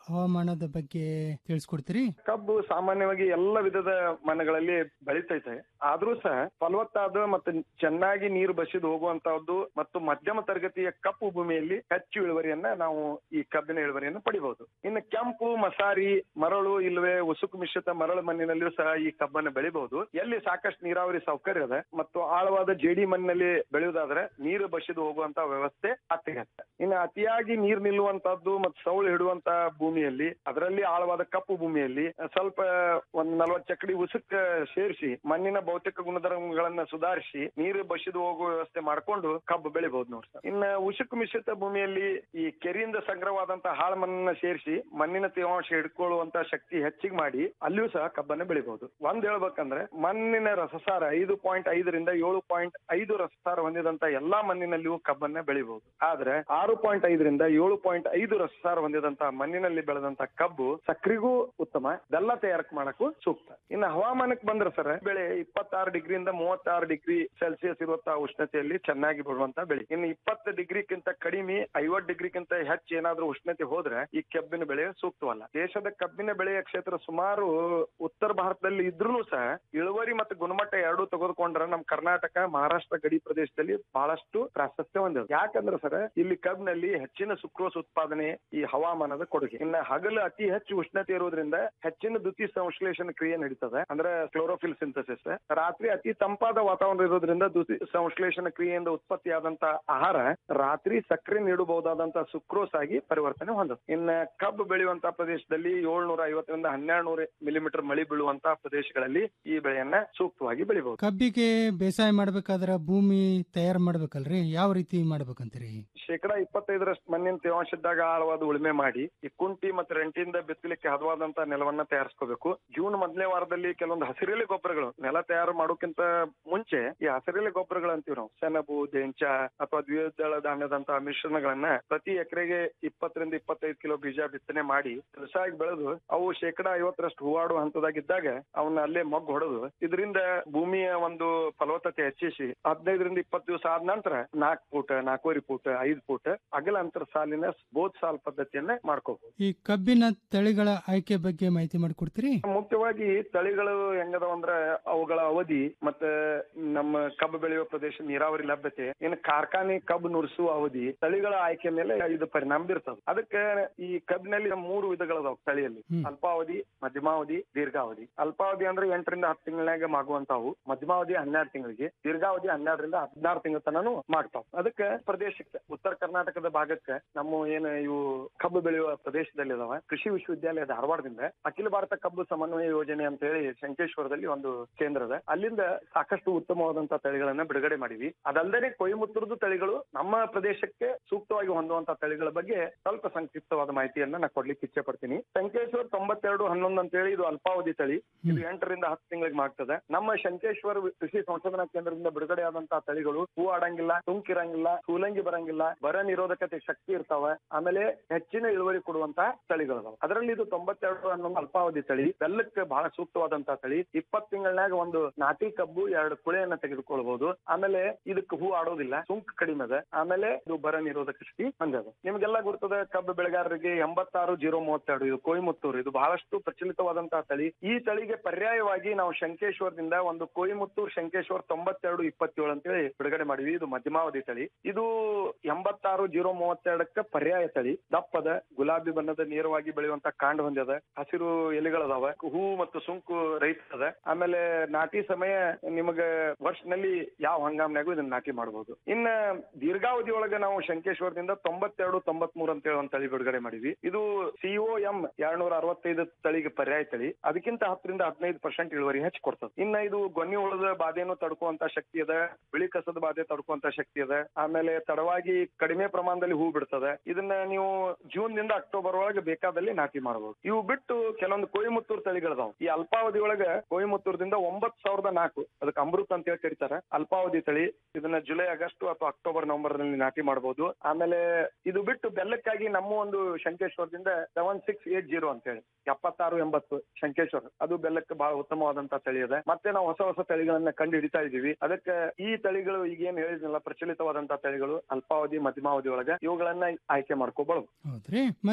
ಹವಾಮಾನದ ಬಗ್ಗೆ ತಿಳಿಸ್ಕೊಡ್ತೀರಿ ಕಬ್ಬು ಸಾಮಾನ್ಯವಾಗಿ ಎಲ್ಲ ವಿಧದ ಮನೆಗಳಲ್ಲಿ ಬೆಳಿತೈತೆ ಆದ್ರೂ ಸಹ ಫಲವತ್ತಾದ ಮತ್ತು ಚೆನ್ನಾಗಿ ನೀರು ಬಸಿದು ಹೋಗುವಂತಹದ್ದು ಮತ್ತು ಮಧ್ಯಮ ತರಗತಿಯ ಕಪ್ಪು ಭೂಮಿಯಲ್ಲಿ ಹೆಚ್ಚು ಇಳುವರಿಯನ್ನ ನಾವು ಈ ಕಬ್ಬಿನ ಇಳುವರಿಯನ್ನು ಪಡಿಬಹುದು ಇನ್ನು ಕೆಂಪು ಮಸಾರಿ ಮರಳು ಇಲ್ಲವೇ ಉಸುಕು ಮಿಶ್ರಿತ ಮರಳು ಮಣ್ಣಿನಲ್ಲಿಯೂ ಸಹ ಈ ಕಬ್ಬನ್ನು ಬೆಳಿಬಹುದು ಎಲ್ಲಿ ಸಾಕಷ್ಟು ನೀರಾವರಿ ಸೌಕರ್ಯ ಇದೆ ಮತ್ತು ಆಳವಾದ ಜೇಡಿ ಮಣ್ಣಿನಲ್ಲಿ ಬೆಳೆಯುವುದಾದ್ರೆ ನೀರು ಬಸಿದು ಹೋಗುವಂತ ವ್ಯವಸ್ಥೆ ಅತ್ಯಗತ್ಯ ಇನ್ನು ಅತಿಯಾಗಿ ನೀರು ನಿಲ್ಲುವಂತಹದ್ದು ಮತ್ತು ಸೌಳು ಹಿಡುವಂತ ಭೂಮಿಯಲ್ಲಿ ಅದರಲ್ಲಿ ಆಳವಾದ ಕಪ್ಪು ಭೂಮಿಯಲ್ಲಿ ಸ್ವಲ್ಪ ಒಂದ್ ನಲ್ವತ್ತು ಚಕಡಿ ಉಸುಕ್ ಸೇರಿಸಿ ಮಣ್ಣಿನ ಭೌತಿಕ ಗುಣಧರ್ಮಗಳನ್ನ ಸುಧಾರಿಸಿ ನೀರು ಬಸಿದು ಹೋಗುವ ವ್ಯವಸ್ಥೆ ಮಾಡ್ಕೊಂಡು ಕಬ್ಬು ಬೆಳಿಬಹುದು ನೋಡಿ ಸರ್ ಇನ್ನ ಉಸುಕು ಮಿಶ್ರಿತ ಭೂಮಿಯಲ್ಲಿ ಈ ಕೆರೆಯಿಂದ ಸಂಗ್ರಹವಾದಂತಹ ಹಾಳ ಮಣ್ಣನ್ನ ಸೇರಿಸಿ ಮಣ್ಣಿನ ತೇವಾಂಶ ಹಿಡ್ಕೊಳ್ಳುವಂತ ಶಕ್ತಿ ಹೆಚ್ಚಿಗೆ ಮಾಡಿ ಅಲ್ಲಿಯೂ ಸಹ ಕಬ್ಬನ್ನ ಬೆಳಿಬಹುದು ಒಂದ್ ಹೇಳ್ಬೇಕಂದ್ರೆ ಮಣ್ಣಿನ ರಸಸಾರ ಐದು ಪಾಯಿಂಟ್ ಐದರಿಂದ ಏಳು ಪಾಯಿಂಟ್ ಐದು ರಸಸಾರ ಹೊಂದಿದಂತ ಎಲ್ಲಾ ಮಣ್ಣಿನಲ್ಲಿಯೂ ಕಬ್ಬನ್ನ ಬೆಳಿಬಹುದು ಆದ್ರೆ ಆರು ಪಾಯಿಂಟ್ ಐದರಿಂದ ಏಳು ಪಾಯಿಂಟ್ ಐದು ರಸಸಾರ ಹೊಂದಿದಂತ ಮಣ್ಣಿನಲ್ಲಿ ಬೆಳೆದಂತ ಕಬ್ಬು ಸಕ್ರಿಗೂ ಉತ್ತಮ ಬೆಲ್ಲ ತಯಾರಕ್ ಮಾಡಕ್ಕೂ ಸೂಕ್ತ ಇನ್ನು ಹವಾಮಾನಕ್ಕೆ ಬಂದ್ರೆ ಸರ್ ಬೆಳೆ ಇಪ್ಪತ್ತಾರು ಡಿಗ್ರಿಯಿಂದ ಮೂವತ್ತಾರು ಡಿಗ್ರಿ ಸೆಲ್ಸಿಯಸ್ ಇರುವಂತ ಉಷ್ಣತೆಯಲ್ಲಿ ಚೆನ್ನಾಗಿ ಬೆಳುವಂತ ಬೆಳೆ ಇನ್ನು ಇಪ್ಪತ್ತು ಡಿಗ್ರಿಗಿಂತ ಕಡಿಮೆ ಐವತ್ತು ಡಿಗ್ರಿಗಿಂತ ಹೆಚ್ಚು ಏನಾದ್ರೂ ಉಷ್ಣತೆ ಹೋದ್ರೆ ಈ ಕಬ್ಬಿನ ಬೆಳೆ ಸೂಕ್ತವಲ್ಲ ದೇಶದ ಕಬ್ಬಿನ ಬೆಳೆಯ ಕ್ಷೇತ್ರ ಸುಮಾರು ಉತ್ತರ ಭಾರತದಲ್ಲಿ ಇದ್ರೂ ಸಹ ಇಳುವರಿ ಮತ್ತು ಗುಣಮಟ್ಟ ಎರಡೂ ತೆಗೆದುಕೊಂಡ್ರೆ ನಮ್ ಕರ್ನಾಟಕ ಮಹಾರಾಷ್ಟ್ರ ಗಡಿ ಪ್ರದೇಶದಲ್ಲಿ ಬಹಳಷ್ಟು ಪ್ರಾಶಸ್ತ್ಯ ಹೊಂದಿದೆ ಯಾಕಂದ್ರೆ ಸರ್ ಇಲ್ಲಿ ಕಬ್ಬಿನಲ್ಲಿ ಹೆಚ್ಚಿನ ಸುಕ್ರೋಸ್ ಉತ್ಪಾದನೆ ಈ ಹವಾಮಾನದ ಕೊಡುಗೆ ಇನ್ನ ಹಗಲು ಅತಿ ಹೆಚ್ಚು ಉಷ್ಣತೆ ಇರುವುದರಿಂದ ಹೆಚ್ಚಿನ ದ್ಯುತಿ ಸಂಶ್ಲೇಷಣ ಕ್ರಿಯೆ ನಡೀತದೆ ಅಂದ್ರೆ ಕ್ಲೋರೋಫಿಲ್ ಸಿಂಥಸಿಸ್ ರಾತ್ರಿ ಅತಿ ತಂಪಾದ ವಾತಾವರಣ ಇರೋದ್ರಿಂದ ದ್ಯುತಿ ಸಂಶ್ಲೇಷಣ ಕ್ರಿಯೆಯಿಂದ ಉತ್ಪತ್ತಿಯಾದಂತ ಆಹಾರ ರಾತ್ರಿ ಸಕ್ಕರೆ ನೀಡಬಹುದಾದಂತ ಸುಕ್ರೋಸ್ ಆಗಿ ಪರಿವರ್ತನೆ ಹೊಂದುತ್ತೆ ಇನ್ನ ಕಬ್ಬು ಬೆಳೆಯುವಂತ ಪ್ರದೇಶದಲ್ಲಿ ಏಳ್ನೂರ ಐವತ್ತರಿಂದ ಹನ್ನೆರಡು ನೂರ ಮಿಲಿಮೀಟರ್ ಮಳೆ ಬೀಳುವಂತ ಪ್ರದೇಶಗಳಲ್ಲಿ ಈ ಬೆಳೆಯನ್ನ ಸೂಕ್ತವಾಗಿ ಬೆಳಿಬಹುದು ಕಬ್ಬಿಗೆ ಬೇಸಾಯ ಮಾಡ್ಬೇಕಾದ್ರ ಭೂಮಿ ತಯಾರು ಮಾಡ್ಬೇಕಲ್ರಿ ಯಾವ ರೀತಿ ಮಾಡ್ಬೇಕಂತೀರಿ ಶೇಕಡ ಇಪ್ಪತ್ತೈದರಷ್ಟು ಮಣ್ಣಿನ ತೇವಾಂಶ ಇದ್ದಾಗ ಆಳವಾದ ಉಳುಮೆ ಮಾಡಿ ಈ ಕುಂಟಿ ಮತ್ತು ರೆಂಟಿಯಿಂದ ಬಿತ್ತಲಿಕ್ಕೆ ಹದವಾದಂತ ನೆಲವನ್ನ ತಯಾರಿಸ್ಕೋಬೇಕು ಜೂನ್ ಮೊದಲನೇ ವಾರದಲ್ಲಿ ಕೆಲವೊಂದು ಹಸಿರೆಲೆ ಗೊಬ್ಬರಗಳು ನೆಲ ತಯಾರು ಮಾಡೋಕ್ಕಿಂತ ಮುಂಚೆ ಈ ಹಸಿರೆಲೆ ಗೊಬ್ಬರಗಳು ಅಂತೀವಿ ನಾವು ಸೆಣಬು ದೇಂಚ ಅಥವಾ ದ್ವಿದಳ ಧಾನ್ಯದಂತಹ ಮಿಶ್ರಣಗಳನ್ನ ಪ್ರತಿ ಎಕರೆಗೆ ಇಪ್ಪತ್ತರಿಂದ ಇಪ್ಪತ್ತೈದು ಕಿಲೋ ಬೀಜ ಬಿತ್ತನೆ ಮಾಡಿ ತುಳಸಾಗಿ ಬೆಳೆದು ಅವು ಶೇಕಡ ಐವತ್ತರಷ್ಟು ಹೂವಾಡುವ ಹಂತದಾಗಿದ್ದಾಗ ಅವನ್ನ ಅಲ್ಲೇ ಮೊಗ್ಗು ಹೊಡೆದು ಇದರಿಂದ ಭೂಮಿಯ ಒಂದು ಫಲವತ್ತತೆ ಹೆಚ್ಚಿಸಿ ಹದಿನೈದರಿಂದ ಇಪ್ಪತ್ತು ದಿವಸ ಆದ ನಂತರ ನಾಲ್ಕು ಫೂಟ್ ನಾಲ್ಕೂವರೆ ಫೂಟ್ ಐದು ಫೂಟ್ ಅಗಲ ಅಂತರ ಸಾಲಿನ ಬೋತ್ ಸಾಲ್ ಪದ್ಧತಿಯನ್ನ ಮಾಡ್ಕೋಬಹುದು ಈ ಕಬ್ಬಿನ ತಳಿಗಳ ಆಯ್ಕೆ ಬಗ್ಗೆ ಮಾಹಿತಿ ಮಾಡಿಕೊಡ್ತೀರಿ ಮುಖ್ಯವಾಗಿ ತಳಿಗಳು ಹೆಂಗದವ ಅಂದ್ರ ಅವುಗಳ ಅವಧಿ ಮತ್ತೆ ನಮ್ಮ ಕಬ್ಬು ಬೆಳೆಯುವ ಪ್ರದೇಶ ನೀರಾವರಿ ಲಭ್ಯತೆ ಇನ್ನು ಕಾರ್ಖಾನೆ ಕಬ್ಬು ನುರಿಸುವ ಅವಧಿ ತಳಿಗಳ ಆಯ್ಕೆ ಮೇಲೆ ಇದು ಪರಿಣಾಮ ಬೀರ್ತದೆ ಅದಕ್ಕೆ ಈ ಕಬ್ಬಿನಲ್ಲಿ ಮೂರು ವಿಧಗಳದಾವ ತಳಿಯಲ್ಲಿ ಅಲ್ಪಾವಧಿ ಮಧ್ಯಮಾವಧಿ ದೀರ್ಘಾವಧಿ ಅಲ್ಪಾವಧಿ ಅಂದ್ರೆ ಎಂಟರಿಂದ ಹತ್ತು ತಿಂಗಳಾಗ ಮಾಗುವಂತಾವು ಮಧ್ಯಮಾವಧಿ ಹನ್ನೆರಡು ತಿಂಗಳಿಗೆ ದೀರ್ಘಾವಧಿ ಹನ್ನೆರಡರಿಂದ ಹದಿನಾರು ತಿಂಗಳ ತನನು ಮಾಡ್ತಾವ ಅದಕ್ಕೆ ಪ್ರದೇಶಕ್ಕೆ ಉತ್ತರ ಕರ್ನಾಟಕದ ಭಾಗಕ್ಕೆ ನಮ್ಮ ಏನು ಇವು ಕಬ್ಬು ಬೆಳೆಯುವ ಪ್ರದೇಶದಲ್ಲಿ ಅದಾವ ಕೃಷಿ ವಿಶ್ವವಿದ್ಯಾಲಯ ಧಾರವಾಡದಿಂದ ಅಖಿಲ ಭಾರತ ಕಬ್ಬು ಸಮನ್ವಯ ಯೋಜನೆ ಅಂತ ಹೇಳಿ ಶಂಕೇಶ್ವರದಲ್ಲಿ ಒಂದು ಕೇಂದ್ರ ಇದೆ ಅಲ್ಲಿಂದ ಸಾಕಷ್ಟು ಉತ್ತಮವಾದಂತ ತಳಿಗಳನ್ನ ಬಿಡುಗಡೆ ಮಾಡಿವಿ ಅದಲ್ಲದೆ ಕೊಯಮತ್ತೂರ್ದು ತಳಿಗಳು ನಮ್ಮ ಪ್ರದೇಶಕ್ಕೆ ಸೂಕ್ತವಾಗಿ ಹೊಂದುವಂತ ತಳಿಗಳ ಬಗ್ಗೆ ಸ್ವಲ್ಪ ಸಂಕ್ಷಿಪ್ತವಾದ ಮಾಹಿತಿಯನ್ನ ನಾನು ಕೊಡ್ಲಿಕ್ಕೆ ಇಚ್ಛೆ ಪಡ್ತೀನಿ ಶಂಕೇಶ್ವರ್ ತೊಂಬತ್ತೆರಡು ಹನ್ನೊಂದು ಅಂತ ಹೇಳಿ ಇದು ಅಲ್ಪಾವಧಿ ತಳಿ ಇದು ಎಂಟರಿಂದ ಹತ್ತು ತಿಂಗಳಿಗೆ ಮಾಡ್ತದೆ ನಮ್ಮ ಶಂಕೇಶ್ವರ ಕೃಷಿ ಸಂಶೋಧನಾ ಕೇಂದ್ರದಿಂದ ಬಿಡುಗಡೆ ಆದಂತಹ ತಳಿಗಳು ಹೂ ಆಡಂಗಿಲ್ಲ ತುಂಕಿರಂಗಿಲ್ಲ ಸೂಲಂಗಿ ಬರಂಗಿಲ್ಲ ಬರ ನಿರೋಧಕತೆ ಶಕ್ತಿ ಇರ್ತಾವ ಆಮೇಲೆ ಹೆಚ್ಚಿನ ಇಳುವರಿ ಕೊಡುವಂತ ತಳಿಗಳು ಅದರಲ್ಲಿ ಇದು ತೊಂಬತ್ತೆರಡು ಹನ್ನೊಂದು ಅಲ್ಪಾವಧಿ ತಳಿ ಬೆಲ್ಲಕ್ಕೆ ಬಹಳ ಸೂಕ್ತವಾದಂತಹ ತಳಿ ಇಪ್ಪತ್ತು ತಿಂಗಳನ್ಯಾಗ ಒಂದು ನಾಟಿ ಕಬ್ಬು ಎರಡು ಕುಳೆಯನ್ನ ತೆಗೆದುಕೊಳ್ಬಹುದು ಆಮೇಲೆ ಇದಕ್ಕೆ ಹೂ ಆಡೋದಿಲ್ಲ ಸುಂಕ ಕಡಿಮೆ ಅದ ಆಮೇಲೆ ಇದು ಬರ ನಿರೋಧಕ ಶಕ್ತಿ ಹೊಂದದ ನಿಮ್ಗೆಲ್ಲ ಗುರ್ತದ ಕಬ್ಬು ಬೆಳೆಗಾರರಿಗೆ ಎಂಬತ್ತಾರು ಜೀರೋ ಮೂವತ್ತೆರಡು ಇದು ಕೊಯಮತ್ತೂರು ಇದು ಬಹಳಷ್ಟು ಪ್ರಚಲಿತವಾದಂತಹ ತಳಿ ಈ ತಳಿಗೆ ಪರ್ಯಾಯವಾಗಿ ನಾವು ಶಂಕೇಶ್ವರದಿಂದ ಒಂದು ಕೊಯಮತ್ತೂರು ಶಂಕೇಶ್ವರ್ ತೊಂಬತ್ತೆರಡು ಇಪ್ಪತ್ತೇಳು ಅಂತೇಳಿ ಬಿಡುಗಡೆ ಮಾಡಿವಿ ಇದು ಮಧ್ಯಮಾವಧಿ ತಳಿ ಇದು ಎಂಬತ್ತಾರು ಜೀರೋ ಮೂವತ್ತೆರಡಕ್ಕೆ ಪರ್ಯಾಯ ತಳಿ ದಪ್ಪದ ಗುಲಾಬಿ ಬಣ್ಣದ ನೇರವಾಗಿ ಬೆಳೆಯುವಂತ ಕಾಂಡ ಹೊಂದ್ಯದ ಹಸಿರು ಎಲೆಗಳದಾವ ಹೂ ಮತ್ತು ಸುಂಕು ರೈತ ಅದ ಆಮೇಲೆ ನಾಟಿ ಸಮಯ ನಿಮಗ ವರ್ಷನಲ್ಲಿ ಯಾವ ಹಂಗಾಮ್ನಾಗೂ ಇದನ್ನ ನಾಟಿ ಮಾಡಬಹುದು ಇನ್ನ ದೀರ್ಘಾವಧಿ ಒಳಗ ನಾವು ಶಂಕೇಶ್ವರದಿಂದ ತೊಂಬತ್ತೆರಡು ತೊಂಬತ್ ಮೂರು ಅಂತೇಳಿ ಒಂದ್ ತಳಿ ಬಿಡುಗಡೆ ಮಾಡಿವಿ ಇದು ಸಿಒ ಎಂ ಎರಡ್ನೂರ ಅರವತ್ತೈದು ತಳಿಗೆ ಪರ್ಯಾಯ ತಳಿ ಅದಕ್ಕಿಂತ ಹತ್ತರಿಂದ ಹದಿನೈದು ಪರ್ಸೆಂಟ್ ಇಳುವರಿ ಹೆಚ್ಚು ಕೊಡ್ತದೆ ಇನ್ನ ಇದು ಗೊನ್ನಿ ಉಳದ ಬಾಧೆಯನ್ನು ತಡ್ಕುವಂತ ಶಕ್ತಿ ಅದ ಬಿಳಿ ಕಸದ ಬಾಧೆ ತಡ್ಕುವಂತ ಶಕ್ತಿ ಅದ ಆಮೇಲೆ ತಡವಾಗಿ ಕಡಿಮೆ ಪ್ರಮಾಣದಲ್ಲಿ ಹೂ ಬಿಡ್ತದೆ ಇದನ್ನ ನೀವು ಜೂನ್ ನಿಂದ ಅಕ್ಟೋಬರ್ ಒಳಗೆ ಬೇಕಾದಲ್ಲಿ ನಾಟಿ ಮಾಡಬಹುದು ಇವು ಬಿಟ್ಟು ಕೆಲವೊಂದು ಕೊಯಮತ್ತೂರು ತಳಿಗಳದಾವ್ ಈ ಅಲ್ಪಾವಧಿ ಒಳಗ ಕೊಯಮತ್ತೂರದಿಂದ ಒಂಬತ್ ಸಾವಿರದ ನಾಲ್ಕು ಅದಕ್ಕೆ ಅಮೃತ್ ಅಂತ ಹೇಳಿ ಕರೀತಾರೆ ಅಲ್ಪಾವಧಿ ತಳಿ ಇದನ್ನ ಜುಲೈ ಆಗಸ್ಟ್ ಅಥವಾ ಅಕ್ಟೋಬರ್ ನವೆಂಬರ್ ನಲ್ಲಿ ನಾಟಿ ಮಾಡಬಹುದು ಆಮೇಲೆ ಇದು ಬಿಟ್ಟು ಬೆಲ್ಲಕ್ಕಾಗಿ ನಮ್ಮ ಒಂದು ಶಂಕೇಶ್ವರದಿಂದ ಸೆವೆನ್ ಸಿಕ್ಸ್ ಏಟ್ ಜೀರೋ ಅಂತ ಹೇಳಿ ಎಪ್ಪತ್ತಾರು ಎಂಬತ್ತು ಶಂಕೇಶ್ವರ ಅದು ಬೆಲ್ಲಕ್ಕೆ ಬಹಳ ಉತ್ತಮವಾದಂತ ತಳಿ ಇದೆ ಮತ್ತೆ ನಾವು ಹೊಸ ಹೊಸ ತಳಿಗಳನ್ನ ಕಂಡು ಹಿಡಿತಾ ಇದೀವಿ ಅದಕ್ಕೆ ಈ ತಳಿಗಳು ಈಗ ಏನ್ ಹೇಳಿದ್ನಲ್ಲ ಪ್ರಚಲಿತವಾದಂತ ತಳಿಗಳು ಅಲ್ಪಾವಧಿ ಮಧ್ಯಮಾವಧಿ ಒಳಗೆ ಇವುಗಳನ್ನ ಆಯ್ಕೆ ಮಾಡ್ಕೋಬಹುದು ಹೌದ್ರಿ ಮತ್ತೆ ಈ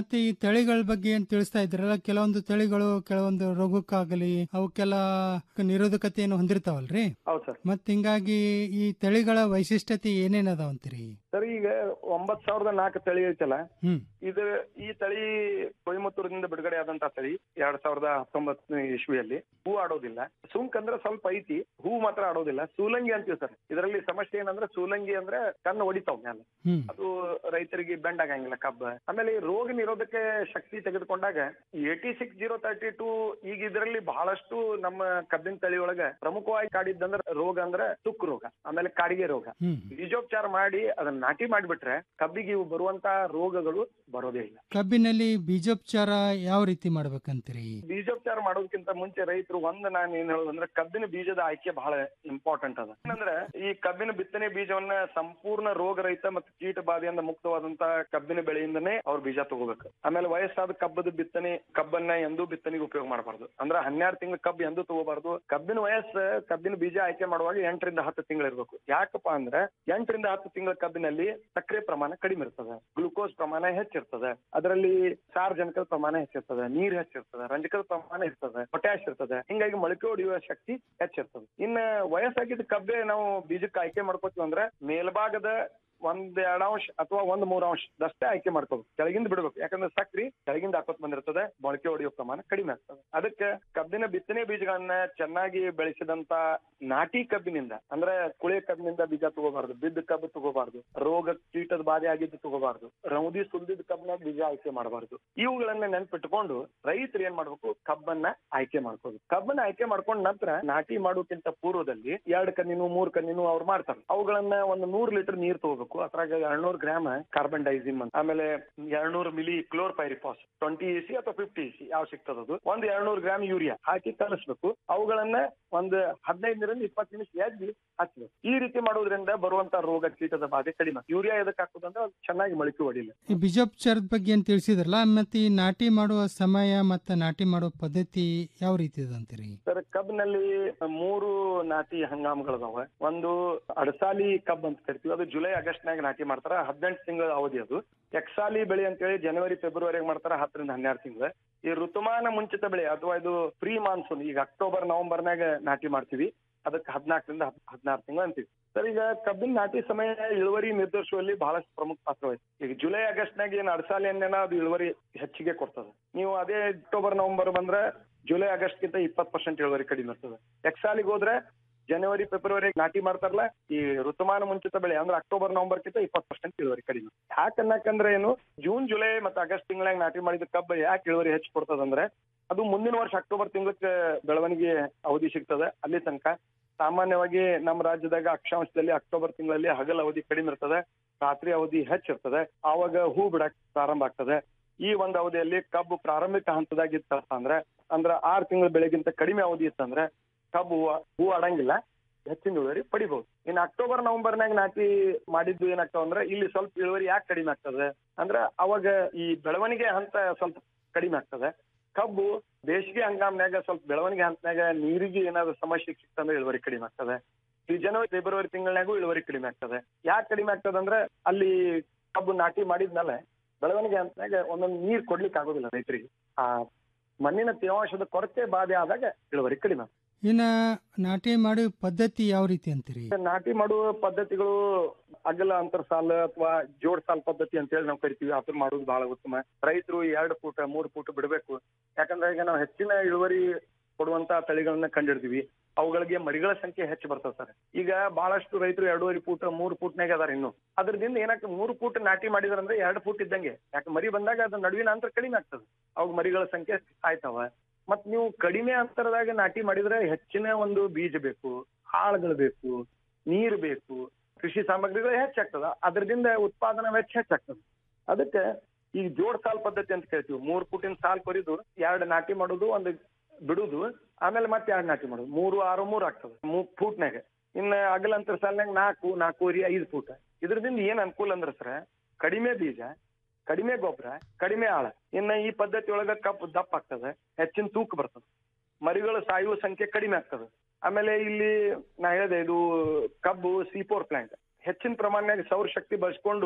ತಳಿಗಳ ಬಗ್ಗೆ ಏನ್ ತಿಳಿಸ್ತಾ ಇದ್ರಲ್ಲ ಕೆಲವೊಂದು ತಳಿಗಳು ಕೆಲವೊಂದು ರೋಗಕ್ಕಾಗಲಿ ಅವಕ್ಕೆಲ್ಲ ನಿರೋಧಕತೆಯನ್ನು ಹೊಂದಿರ್ತಾವಲ್ರಿ ಹೌದು ಸರ್ ಮತ್ ಹಿಂಗಾಗಿ ಈ ತಳಿಗಳ ವೈಶಿಷ್ಟ್ಯತೆ ಏನೇನ್ ಅದಾವಂತೀರಿ ಸರ್ ಈಗ ಒಂಬತ್ ಸಾವಿರದ ನಾಲ್ಕು ತಳಿ ಐತಲ್ಲ ಹ್ಮ್ ಇದು ಈ ತಳಿ ಕೊಯಮತ್ತೂರಿನಿಂದ ಬಿಡುಗಡೆ ಆದಂತ ತಳಿ ಎರಡ್ ಸಾವಿರದ ಹತ್ತೊಂಬತ್ತನೇ ಇಸ್ವಿಯಲ್ಲಿ ಹೂ ಆಡೋದಿಲ್ಲ ಸುಂಕ್ ಅಂದ್ರೆ ಸ್ವಲ್ಪ ಐತಿ ಹೂ ಮಾತ್ರ ಆಡೋದಿಲ್ಲ ಸೂಲಂಗಿ ಅಂತೀವಿ ಸರ್ ಇದರಲ್ಲಿ ಸಮಸ್ಯೆ ಏನಂದ್ರೆ ಸೂಲಂಗಿ ಅಂದ್ರೆ ಕಣ್ಣು ಹೊಡಿತಾವ್ ಮೇಲೆ ಹ್ಮ್ ಅದು ರೈತರಿಗೆ ಬೆಂಡ್ ಆಗಂಗಿಲ್ಲ ಕಬ್ಬ ಆಮೇಲೆ ಈ ರೋಗ ನಿರೋಧಕ ಶಕ್ತಿ ತೆಗೆದುಕೊಂಡಾಗ eighty six zero thirty two ಈಗ ಇದರಲ್ಲಿ ಬಹಳಷ್ಟು ನಮ್ಮ ಕಬ್ಬಿನ ತಳಿ ಒಳಗ ಪ್ರಮುಖವಾಗಿ ಕಾಡಿದ್ದಂದ್ರ ರೋಗ ಅಂದ್ರೆ ತುಕ್ಕು ರೋಗ ಆಮೇಲೆ ಕಾಡಿಗೆ ರೋಗ ಹ್ಮ್ ಬೀಜೋಪಚಾರ ಮಾಡಿ ಅದನ್ನ ನಾಟಿ ಮಾಡಿಬಿಟ್ರೆ ಕಬ್ಬಿಗೆ ಇವು ಬರುವಂತ ರೋಗಗಳು ಬರೋದೇ ಇಲ್ಲ ಕಬ್ಬಿನಲ್ಲಿ ಬೀಜೋಪಚಾರ ಯಾವ ರೀತಿ ಮಾಡ್ಬೇಕಂತೀರಿ ಬೀಜೋಪಚಾರ ಮಾಡೋದಕ್ಕಿಂತ ಮುಂಚೆ ರೈತರು ಒಂದ್ ನಾನು ಏನ್ ಹೇಳೋದಂದ್ರೆ ಕಬ್ಬಿನ ಬೀಜದ ಆಯ್ಕೆ ಬಹಳ ಇಂಪಾರ್ಟೆಂಟ್ ಅದ ಏನಂದ್ರೆ ಈ ಕಬ್ಬಿನ ಬಿತ್ತನೆ ಬೀಜವನ್ನ ಸಂಪೂರ್ಣ ರೋಗ ರಹಿತ ಮತ್ತು ಕೀಟ ಬಾಧೆಯಿಂದ ಮುಕ್ತವಾದಂತ ಕಬ್ಬಿನ ಬೆಳೆಯಿಂದನೇ ಅವ್ರ ಬೀಜ ತಗೋಬೇಕು ಆಮೇಲೆ ವಯಸ್ಸಾದ ಕಬ್ಬದ ಬಿತ್ತನೆ ಕಬ್ಬನ್ನ ಎಂದೂ ಬಿತ್ತನೆಗೆ ಉಪಯೋಗ ಮಾಡಬಾರ್ದು ಅಂದ್ರೆ ಹನ್ನೆರಡು ತಿಂಗಳ ಕಬ್ಬು ಎಂದೂ ತಗೋಬಾರ್ದು ಕಬ್ಬಿನ ವಯಸ್ಸು ಕಬ್ಬಿನ ಬೀಜ ಆಯ್ಕೆ ಮಾಡುವಾಗ ಎಂಟರಿಂದ ಹತ್ತು ತಿಂಗಳು ಇರ್ಬೇಕು ಯಾಕಪ್ಪ ಅಂದ್ರೆ ಎಂಟರಿಂದ ಹತ್ತು ತಿಂಗಳ ಕಬ್ಬಿನಲ್ಲಿ ಸಕ್ಕರೆ ಪ್ರಮಾಣ ಕಡಿಮೆ ಇರ್ತದೆ ಗ್ಲುಕೋಸ್ ಪ್ರಮಾಣ ಹೆಚ್ಚಿರ್ತದೆ ಅದರಲ್ಲಿ ಸಾರಜನಕದ ಪ್ರಮಾಣ ಹೆಚ್ಚಿರ್ತದೆ ನೀರ್ ಹೆಚ್ಚಿರ್ತದೆ ರಂಜಕದ ಪ್ರಮಾಣ ಇರ್ತದೆ ಪೊಟ್ಯಾಶ್ ಇರ್ತದೆ ಹಿಂಗಾಗಿ ಮೊಳಕೆ ಹೊಡೆಯುವ ಶಕ್ತಿ ಹೆಚ್ಚಿರ್ತದೆ ಇನ್ನ ವಯಸ್ಸಾಗಿದ್ದ ಕಬ್ಬೆ ನಾವು ಬೀಜಕ್ಕೆ ಆಯ್ಕೆ ಮಾಡ್ಕೋತೀವಿ ಅಂದ್ರೆ ಮೇಲ್ಭಾಗದ ಒಂದ್ ಎರಡ್ ಅಂಶ ಅಥವಾ ಒಂದ್ ಮೂರ್ ಅಂಶದಷ್ಟೇ ಆಯ್ಕೆ ಮಾಡ್ಕೋಬೇಕು ಕೆಳಗಿಂದ ಬಿಡ್ಬೇಕು ಯಾಕಂದ್ರೆ ಸಕ್ರಿ ಕೆಳಗಿಂದ ಹಾಕೋತ್ ಬಂದಿರ್ತದೆ ಮೊಳಕೆ ಹೊಡೆಯೋ ಪ್ರಮಾಣ ಕಡಿಮೆ ಆಗ್ತದೆ ಅದಕ್ಕೆ ಕಬ್ಬಿನ ಬಿತ್ತನೆ ಬೀಜಗಳನ್ನ ಚೆನ್ನಾಗಿ ಬೆಳೆಸಿದಂತ ನಾಟಿ ಕಬ್ಬಿನಿಂದ ಅಂದ್ರೆ ಕುಳೆ ಕಬ್ಬಿನಿಂದ ಬೀಜ ತಗೋಬಾರ್ದು ಬಿದ್ದ ಕಬ್ಬು ತಗೋಬಾರ್ದು ರೋಗ ಕೀಟದ ಬಾಧೆ ಆಗಿದ್ದು ತಗೋಬಾರ್ದು ರೌದಿ ಸುಲ್ದಿದ ಕಬ್ಬನ ಬೀಜ ಆಯ್ಕೆ ಮಾಡಬಾರ್ದು ಇವುಗಳನ್ನ ನೆನ್ಪಿಟ್ಕೊಂಡು ರೈತರು ಏನ್ ಮಾಡ್ಬೇಕು ಕಬ್ಬನ್ನ ಆಯ್ಕೆ ಮಾಡ್ಕೋಬೇಕು ಕಬ್ಬನ್ನ ಆಯ್ಕೆ ಮಾಡ್ಕೊಂಡ್ ನಂತರ ನಾಟಿ ಮಾಡೋಕ್ಕಿಂತ ಪೂರ್ವದಲ್ಲಿ ಎರಡ್ ಕಣ್ಣಿನು ಮೂರ್ ಕಣ್ಣಿನು ಅವ್ರು ಮಾಡ್ತಾರೆ ಅವುಗಳನ್ನ ಒಂದು ನೂರ್ ಲೀಟರ್ ನೀರ್ ತಗೋಬೇಕು ಅದ್ರಾಗ ಎರಡ್ನೂರ್ ಗ್ರಾಮ್ ಕಾರ್ಬನ್ ಡೈಸಿಮ್ ಅಂತ ಆಮೇಲೆ ಎರಡ್ನೂರ್ ಮಿಲಿ ಕ್ಲೋರ್ ಪೈರಿಫಾಸ್ ಟ್ವೆಂಟಿ ಇಸಿ ಅಥವಾ ಫಿಫ್ಟಿ ಇಸಿ ಯಾವ ಸಿಗ್ತದದು ಒಂದ್ ಎರಡ್ನೂರ್ ಗ್ರಾಮ್ ಯೂರಿಯಾ ಹಾಕಿ ಕಲಿಸ್ಬೇಕು ಅವುಗಳನ್ನ ಒಂದ್ ಹದಿನೈದರಿಂದ ಇಪ್ಪತ್ತು ನಿಮಿಷ ಎದ್ದಿ ಹಚ್ಬೇಕು ಈ ರೀತಿ ಮಾಡೋದ್ರಿಂದ ಬರುವಂತ ರೋಗ ಕೀಟದ ಬಾಧೆ ಕಡಿಮೆ ಯೂರಿಯಾ ಎದಕ್ಕೆ ಹಾಕುದಂದ್ರೆ ಅದು ಚೆನ್ನಾಗಿ ಮೊಳಕೆ ಹೊಡಿಲ್ಲ ಈ ಬೀಜೋಪಚಾರದ ಬಗ್ಗೆ ಏನ್ ತಿಳಿಸಿದ್ರಲ್ಲ ಮತ್ತೆ ಈ ನಾಟಿ ಮಾಡುವ ಸಮಯ ಮತ್ತೆ ನಾಟಿ ಮಾಡುವ ಪದ್ಧತಿ ಯಾವ ರೀತಿ ಅದಂತೀರಿ ಸರ್ ಕಬ್ಬಿನಲ್ಲಿ ಮೂರು ನಾಟಿ ಹಂಗಾಮಗಳದಾವ ಒಂದು ಅಡಸಾಲಿ ಕಬ್ ಅಂತ ಕರಿತೀವಿ ಅದು ಜುಲೈ ಆಗಸ್ಟ್ ನಾಗ ನಾಟಿ ಮಾಡ್ತಾರ ಹದಿನೆಂಟು ತಿಂಗಳ ಅವಧಿ ಅದು ಎಕ್ಸಾಲಿ ಬೆಳೆ ಅಂತೇಳಿ ಜನವರಿ ಫೆಬ್ರವರಿಗೆ ಮಾಡ್ತಾರ ಹತ್ತರಿಂದ ಹನ್ನೆರಡು ತಿಂಗಳು ಈ ಋತುಮಾನ ಮುಂಚಿತ ಬೆಳೆ ಅಥವಾ ಇದು ಪ್ರೀ ಮಾನ್ಸೂನ್ ಈಗ ಅಕ್ಟೋಬರ್ ನವೆಂಬರ್ನಾಗ ನಾಟಿ ಮಾಡ್ತೀವಿ ಅದಕ್ಕೆ ಹದಿನಾಲ್ಕರಿಂದ ಹದಿನಾರು ತಿಂಗಳು ಅಂತೀವಿ ಸರ್ ಈಗ ಕಬ್ಬಿನ ನಾಟಿ ಸಮಯ ಇಳುವರಿ ನಿರ್ಧರಿಸುವಲ್ಲಿ ಬಹಳಷ್ಟು ಪ್ರಮುಖ ಪಾತ್ರ ವಹಿಸಿ ಈಗ ಜುಲೈ ಆಗಸ್ಟ್ನಾಗ ಏನ್ ಅಡಸಾಲಿ ಎಣ್ಣೆನ ಅದು ಇಳುವರಿ ಹೆಚ್ಚಿಗೆ ಕೊಡ್ತದೆ ನೀವು ಅದೇ ಅಕ್ಟೋಬರ್ ನವೆಂಬರ್ ಬಂದ್ರೆ ಜುಲೈ ಆಗಸ್ಟ್ಗಿಂತ ಇಪ್ಪತ್ತು ಪರ್ಸೆಂಟ್ ಇಳುವರಿ ಕಡಿಮೆ ಇರ್ತದೆ ಎಕ್ಸಾಲಿಗೆ ಹೋದ್ರೆ ಜನವರಿ ಫೆಬ್ರವರಿ ನಾಟಿ ಮಾಡ್ತಾರಲ್ಲ ಈ ಋತುಮಾನ ಮುಂಚಿತ ಬೆಳೆ ಅಂದ್ರೆ ಅಕ್ಟೋಬರ್ ನವೆಂಬರ್ಗಿಂತ ಇಪ್ಪತ್ತು ಪರ್ಸೆಂಟ್ ಇಳುವರಿ ಕಡಿಮೆ ಯಾಕನ್ನಕಂದ್ರೆ ಏನು ಜೂನ್ ಜುಲೈ ಮತ್ತೆ ಆಗಸ್ಟ್ ತಿಂಗಳಾಗ ನಾಟಿ ಮಾಡಿದ ಕಬ್ಬು ಯಾಕೆ ಇಳುವರಿ ಹೆಚ್ಚು ಕೊಡ್ತದಂದ್ರೆ ಅದು ಮುಂದಿನ ವರ್ಷ ಅಕ್ಟೋಬರ್ ತಿಂಗಳಕ್ಕೆ ಬೆಳವಣಿಗೆ ಅವಧಿ ಸಿಗ್ತದೆ ಅಲ್ಲಿ ತನಕ ಸಾಮಾನ್ಯವಾಗಿ ನಮ್ಮ ರಾಜ್ಯದಾಗ ಅಕ್ಷಾಂಶದಲ್ಲಿ ಅಕ್ಟೋಬರ್ ತಿಂಗಳಲ್ಲಿ ಹಗಲ ಅವಧಿ ಕಡಿಮೆ ಇರ್ತದೆ ರಾತ್ರಿ ಅವಧಿ ಹೆಚ್ಚಿರ್ತದೆ ಆವಾಗ ಹೂ ಬಿಡಕ್ ಪ್ರಾರಂಭ ಆಗ್ತದೆ ಈ ಒಂದು ಅವಧಿಯಲ್ಲಿ ಕಬ್ಬು ಪ್ರಾರಂಭಿಕ ಹಂತದಾಗಿತ್ತಪ್ಪ ಅಂದ್ರೆ ಅಂದ್ರ ಆರು ತಿಂಗಳ ಬೆಳೆಗಿಂತ ಕಡಿಮೆ ಅವಧಿ ಇತ್ತಂದ್ರೆ ಕಬ್ಬು ಹೂ ಆಡಂಗಿಲ್ಲ ಹೆಚ್ಚಿನ ಇಳುವರಿ ಪಡಿಬಹುದು ಇನ್ನು ಅಕ್ಟೋಬರ್ ನವೆಂಬರ್ನಾಗ ನಾಟಿ ಮಾಡಿದ್ದು ಏನಾಗ್ತಾವ ಅಂದ್ರೆ ಇಲ್ಲಿ ಸ್ವಲ್ಪ ಇಳುವರಿ ಯಾಕೆ ಕಡಿಮೆ ಆಗ್ತದೆ ಅಂದ್ರೆ ಅವಾಗ ಈ ಬೆಳವಣಿಗೆ ಹಂತ ಸ್ವಲ್ಪ ಕಡಿಮೆ ಆಗ್ತದೆ ಕಬ್ಬು ಬೇಸಿಗೆ ಹಂಗಾಮ್ನಾಗ ಸ್ವಲ್ಪ ಬೆಳವಣಿಗೆ ಹಂತನಾಗ ನೀರಿಗೆ ಏನಾದ್ರು ಸಮಸ್ಯೆ ಸಿಕ್ತಂದ್ರೆ ಇಳುವರಿ ಕಡಿಮೆ ಆಗ್ತದೆ ಈ ಜನವರಿ ಫೆಬ್ರವರಿ ತಿಂಗಳನಾಗೂ ಇಳುವರಿ ಕಡಿಮೆ ಆಗ್ತದೆ ಯಾಕೆ ಕಡಿಮೆ ಆಗ್ತದೆ ಅಂದ್ರೆ ಅಲ್ಲಿ ಕಬ್ಬು ನಾಟಿ ಮಾಡಿದ್ಮೇಲೆ ಬೆಳವಣಿಗೆ ಹಂತನಾಗ ಒಂದೊಂದು ನೀರ್ ಕೊಡ್ಲಿಕ್ಕೆ ಆಗೋದಿಲ್ಲ ರೈತರಿಗೆ ಆ ಮಣ್ಣಿನ ತೇವಾಂಶದ ಕೊರತೆ ಬಾಧೆ ಆದಾಗ ಇಳುವರಿ ಕಡಿಮೆ ಆಗ್ತದೆ. ಇನ್ನ ನಾಟಿ ಮಾಡುವ ಪದ್ಧತಿ ಯಾವ ರೀತಿ ಅಂತೀರಿ ನಾಟಿ ಮಾಡುವ ಪದ್ಧತಿಗಳು ಅಗಲ ಅಂತರ್ ಸಾಲ ಅಥವಾ ಜೋಡ್ ಸಾಲ್ ಪದ್ಧತಿ ಅಂತ ಹೇಳಿ ನಾವು ಕರಿತೀವಿ ಅದನ್ನ ಮಾಡೋದು ಬಹಳ ಉತ್ತಮ ರೈತರು ಎರಡು ಫೂಟ್ ಮೂರು ಫೂಟ್ ಬಿಡಬೇಕು ಯಾಕಂದ್ರೆ ಈಗ ನಾವು ಹೆಚ್ಚಿನ ಇಳುವರಿ ಕೊಡುವಂತ ತಳಿಗಳನ್ನ ಕಂಡಿಡ್ತೀವಿ ಅವುಗಳಿಗೆ ಮರಿಗಳ ಸಂಖ್ಯೆ ಹೆಚ್ಚು ಬರ್ತದೆ ಸರ್ ಈಗ ಬಹಳಷ್ಟು ರೈತರು ಎರಡೂವರೆ ಫೂಟ್ ಮೂರು ಫೂಟ್ನಾಗ ಅದಾರ ಇನ್ನು ಅದ್ರದಿಂದ ಏನಕ್ಕೆ ಮೂರು ಫೂಟ್ ನಾಟಿ ಮಾಡಿದ್ರಂದ್ರೆ ಎರಡು ಫೂಟ್ ಇದ್ದಂಗೆ ಯಾಕೆ ಮರಿ ಬಂದಾಗ ಅದ್ರ ನಡುವಿನ ಅಂತರ ಕಡಿಮೆ ಆಗ್ತದೆ ಅವಾಗ ಮರಿಗಳ ಸಂಖ್ಯೆ ಆಯ್ತವ ಮತ್ ನೀವು ಕಡಿಮೆ ಅಂತರದಾಗ ನಾಟಿ ಮಾಡಿದ್ರೆ ಹೆಚ್ಚಿನ ಒಂದು ಬೀಜ ಬೇಕು ಆಳುಗಳು ಬೇಕು ನೀರು ಬೇಕು ಕೃಷಿ ಸಾಮಗ್ರಿಗಳು ಹೆಚ್ಚಾಗ್ತದ ಅದರಿಂದ ಉತ್ಪಾದನಾ ವೆಚ್ಚ ಹೆಚ್ಚಾಗ್ತದೆ ಅದಕ್ಕೆ ಈ ಜೋಡ್ ಸಾಲ್ ಪದ್ಧತಿ ಅಂತ ಕೇಳ್ತೀವಿ ಮೂರ್ ಫುಟಿನ ಸಾಲ್ ಕೊರಿದು ಎರಡು ನಾಟಿ ಮಾಡೋದು ಒಂದು ಬಿಡುದು ಆಮೇಲೆ ಮತ್ತೆ ಎರಡು ನಾಟಿ ಮಾಡೋದು ಮೂರು ಆರು ಮೂರು ಆಗ್ತದೆ ಮೂರ್ ಫೂಟ್ನಾಗ ಇನ್ನ ಅಗಲ ಅಂತರ ಸಾಲಿನಾಗ ನಾಲ್ಕು ನಾಲ್ಕೂವರೆ ಐದು ಫೂಟ್ ಇದ್ರದಿಂದ ಏನ್ ಅನುಕೂಲ ಅಂದ್ರೆ ಸರ್ ಕಡಿಮೆ ಬೀಜ ಕಡಿಮೆ ಗೊಬ್ಬರ ಕಡಿಮೆ ಆಳ ಇನ್ನ ಈ ಪದ್ಧತಿ ಒಳಗ ಕಬ್ಬು ದಪ್ಪ ಆಗ್ತದೆ ಹೆಚ್ಚಿನ ತೂಕ ಬರ್ತದೆ ಮರಿಗಳು ಸಾಯುವ ಸಂಖ್ಯೆ ಕಡಿಮೆ ಆಗ್ತದೆ ಆಮೇಲೆ ಇಲ್ಲಿ ನಾ ಹೇಳಿದೆ ಇದು ಕಬ್ಬು ಸಿ ಫೋರ್ ಪ್ಲಾಂಟ್ ಹೆಚ್ಚಿನ ಪ್ರಮಾಣದಾಗ ಸೌರ ಶಕ್ತಿ ಬಳಸ್ಕೊಂಡು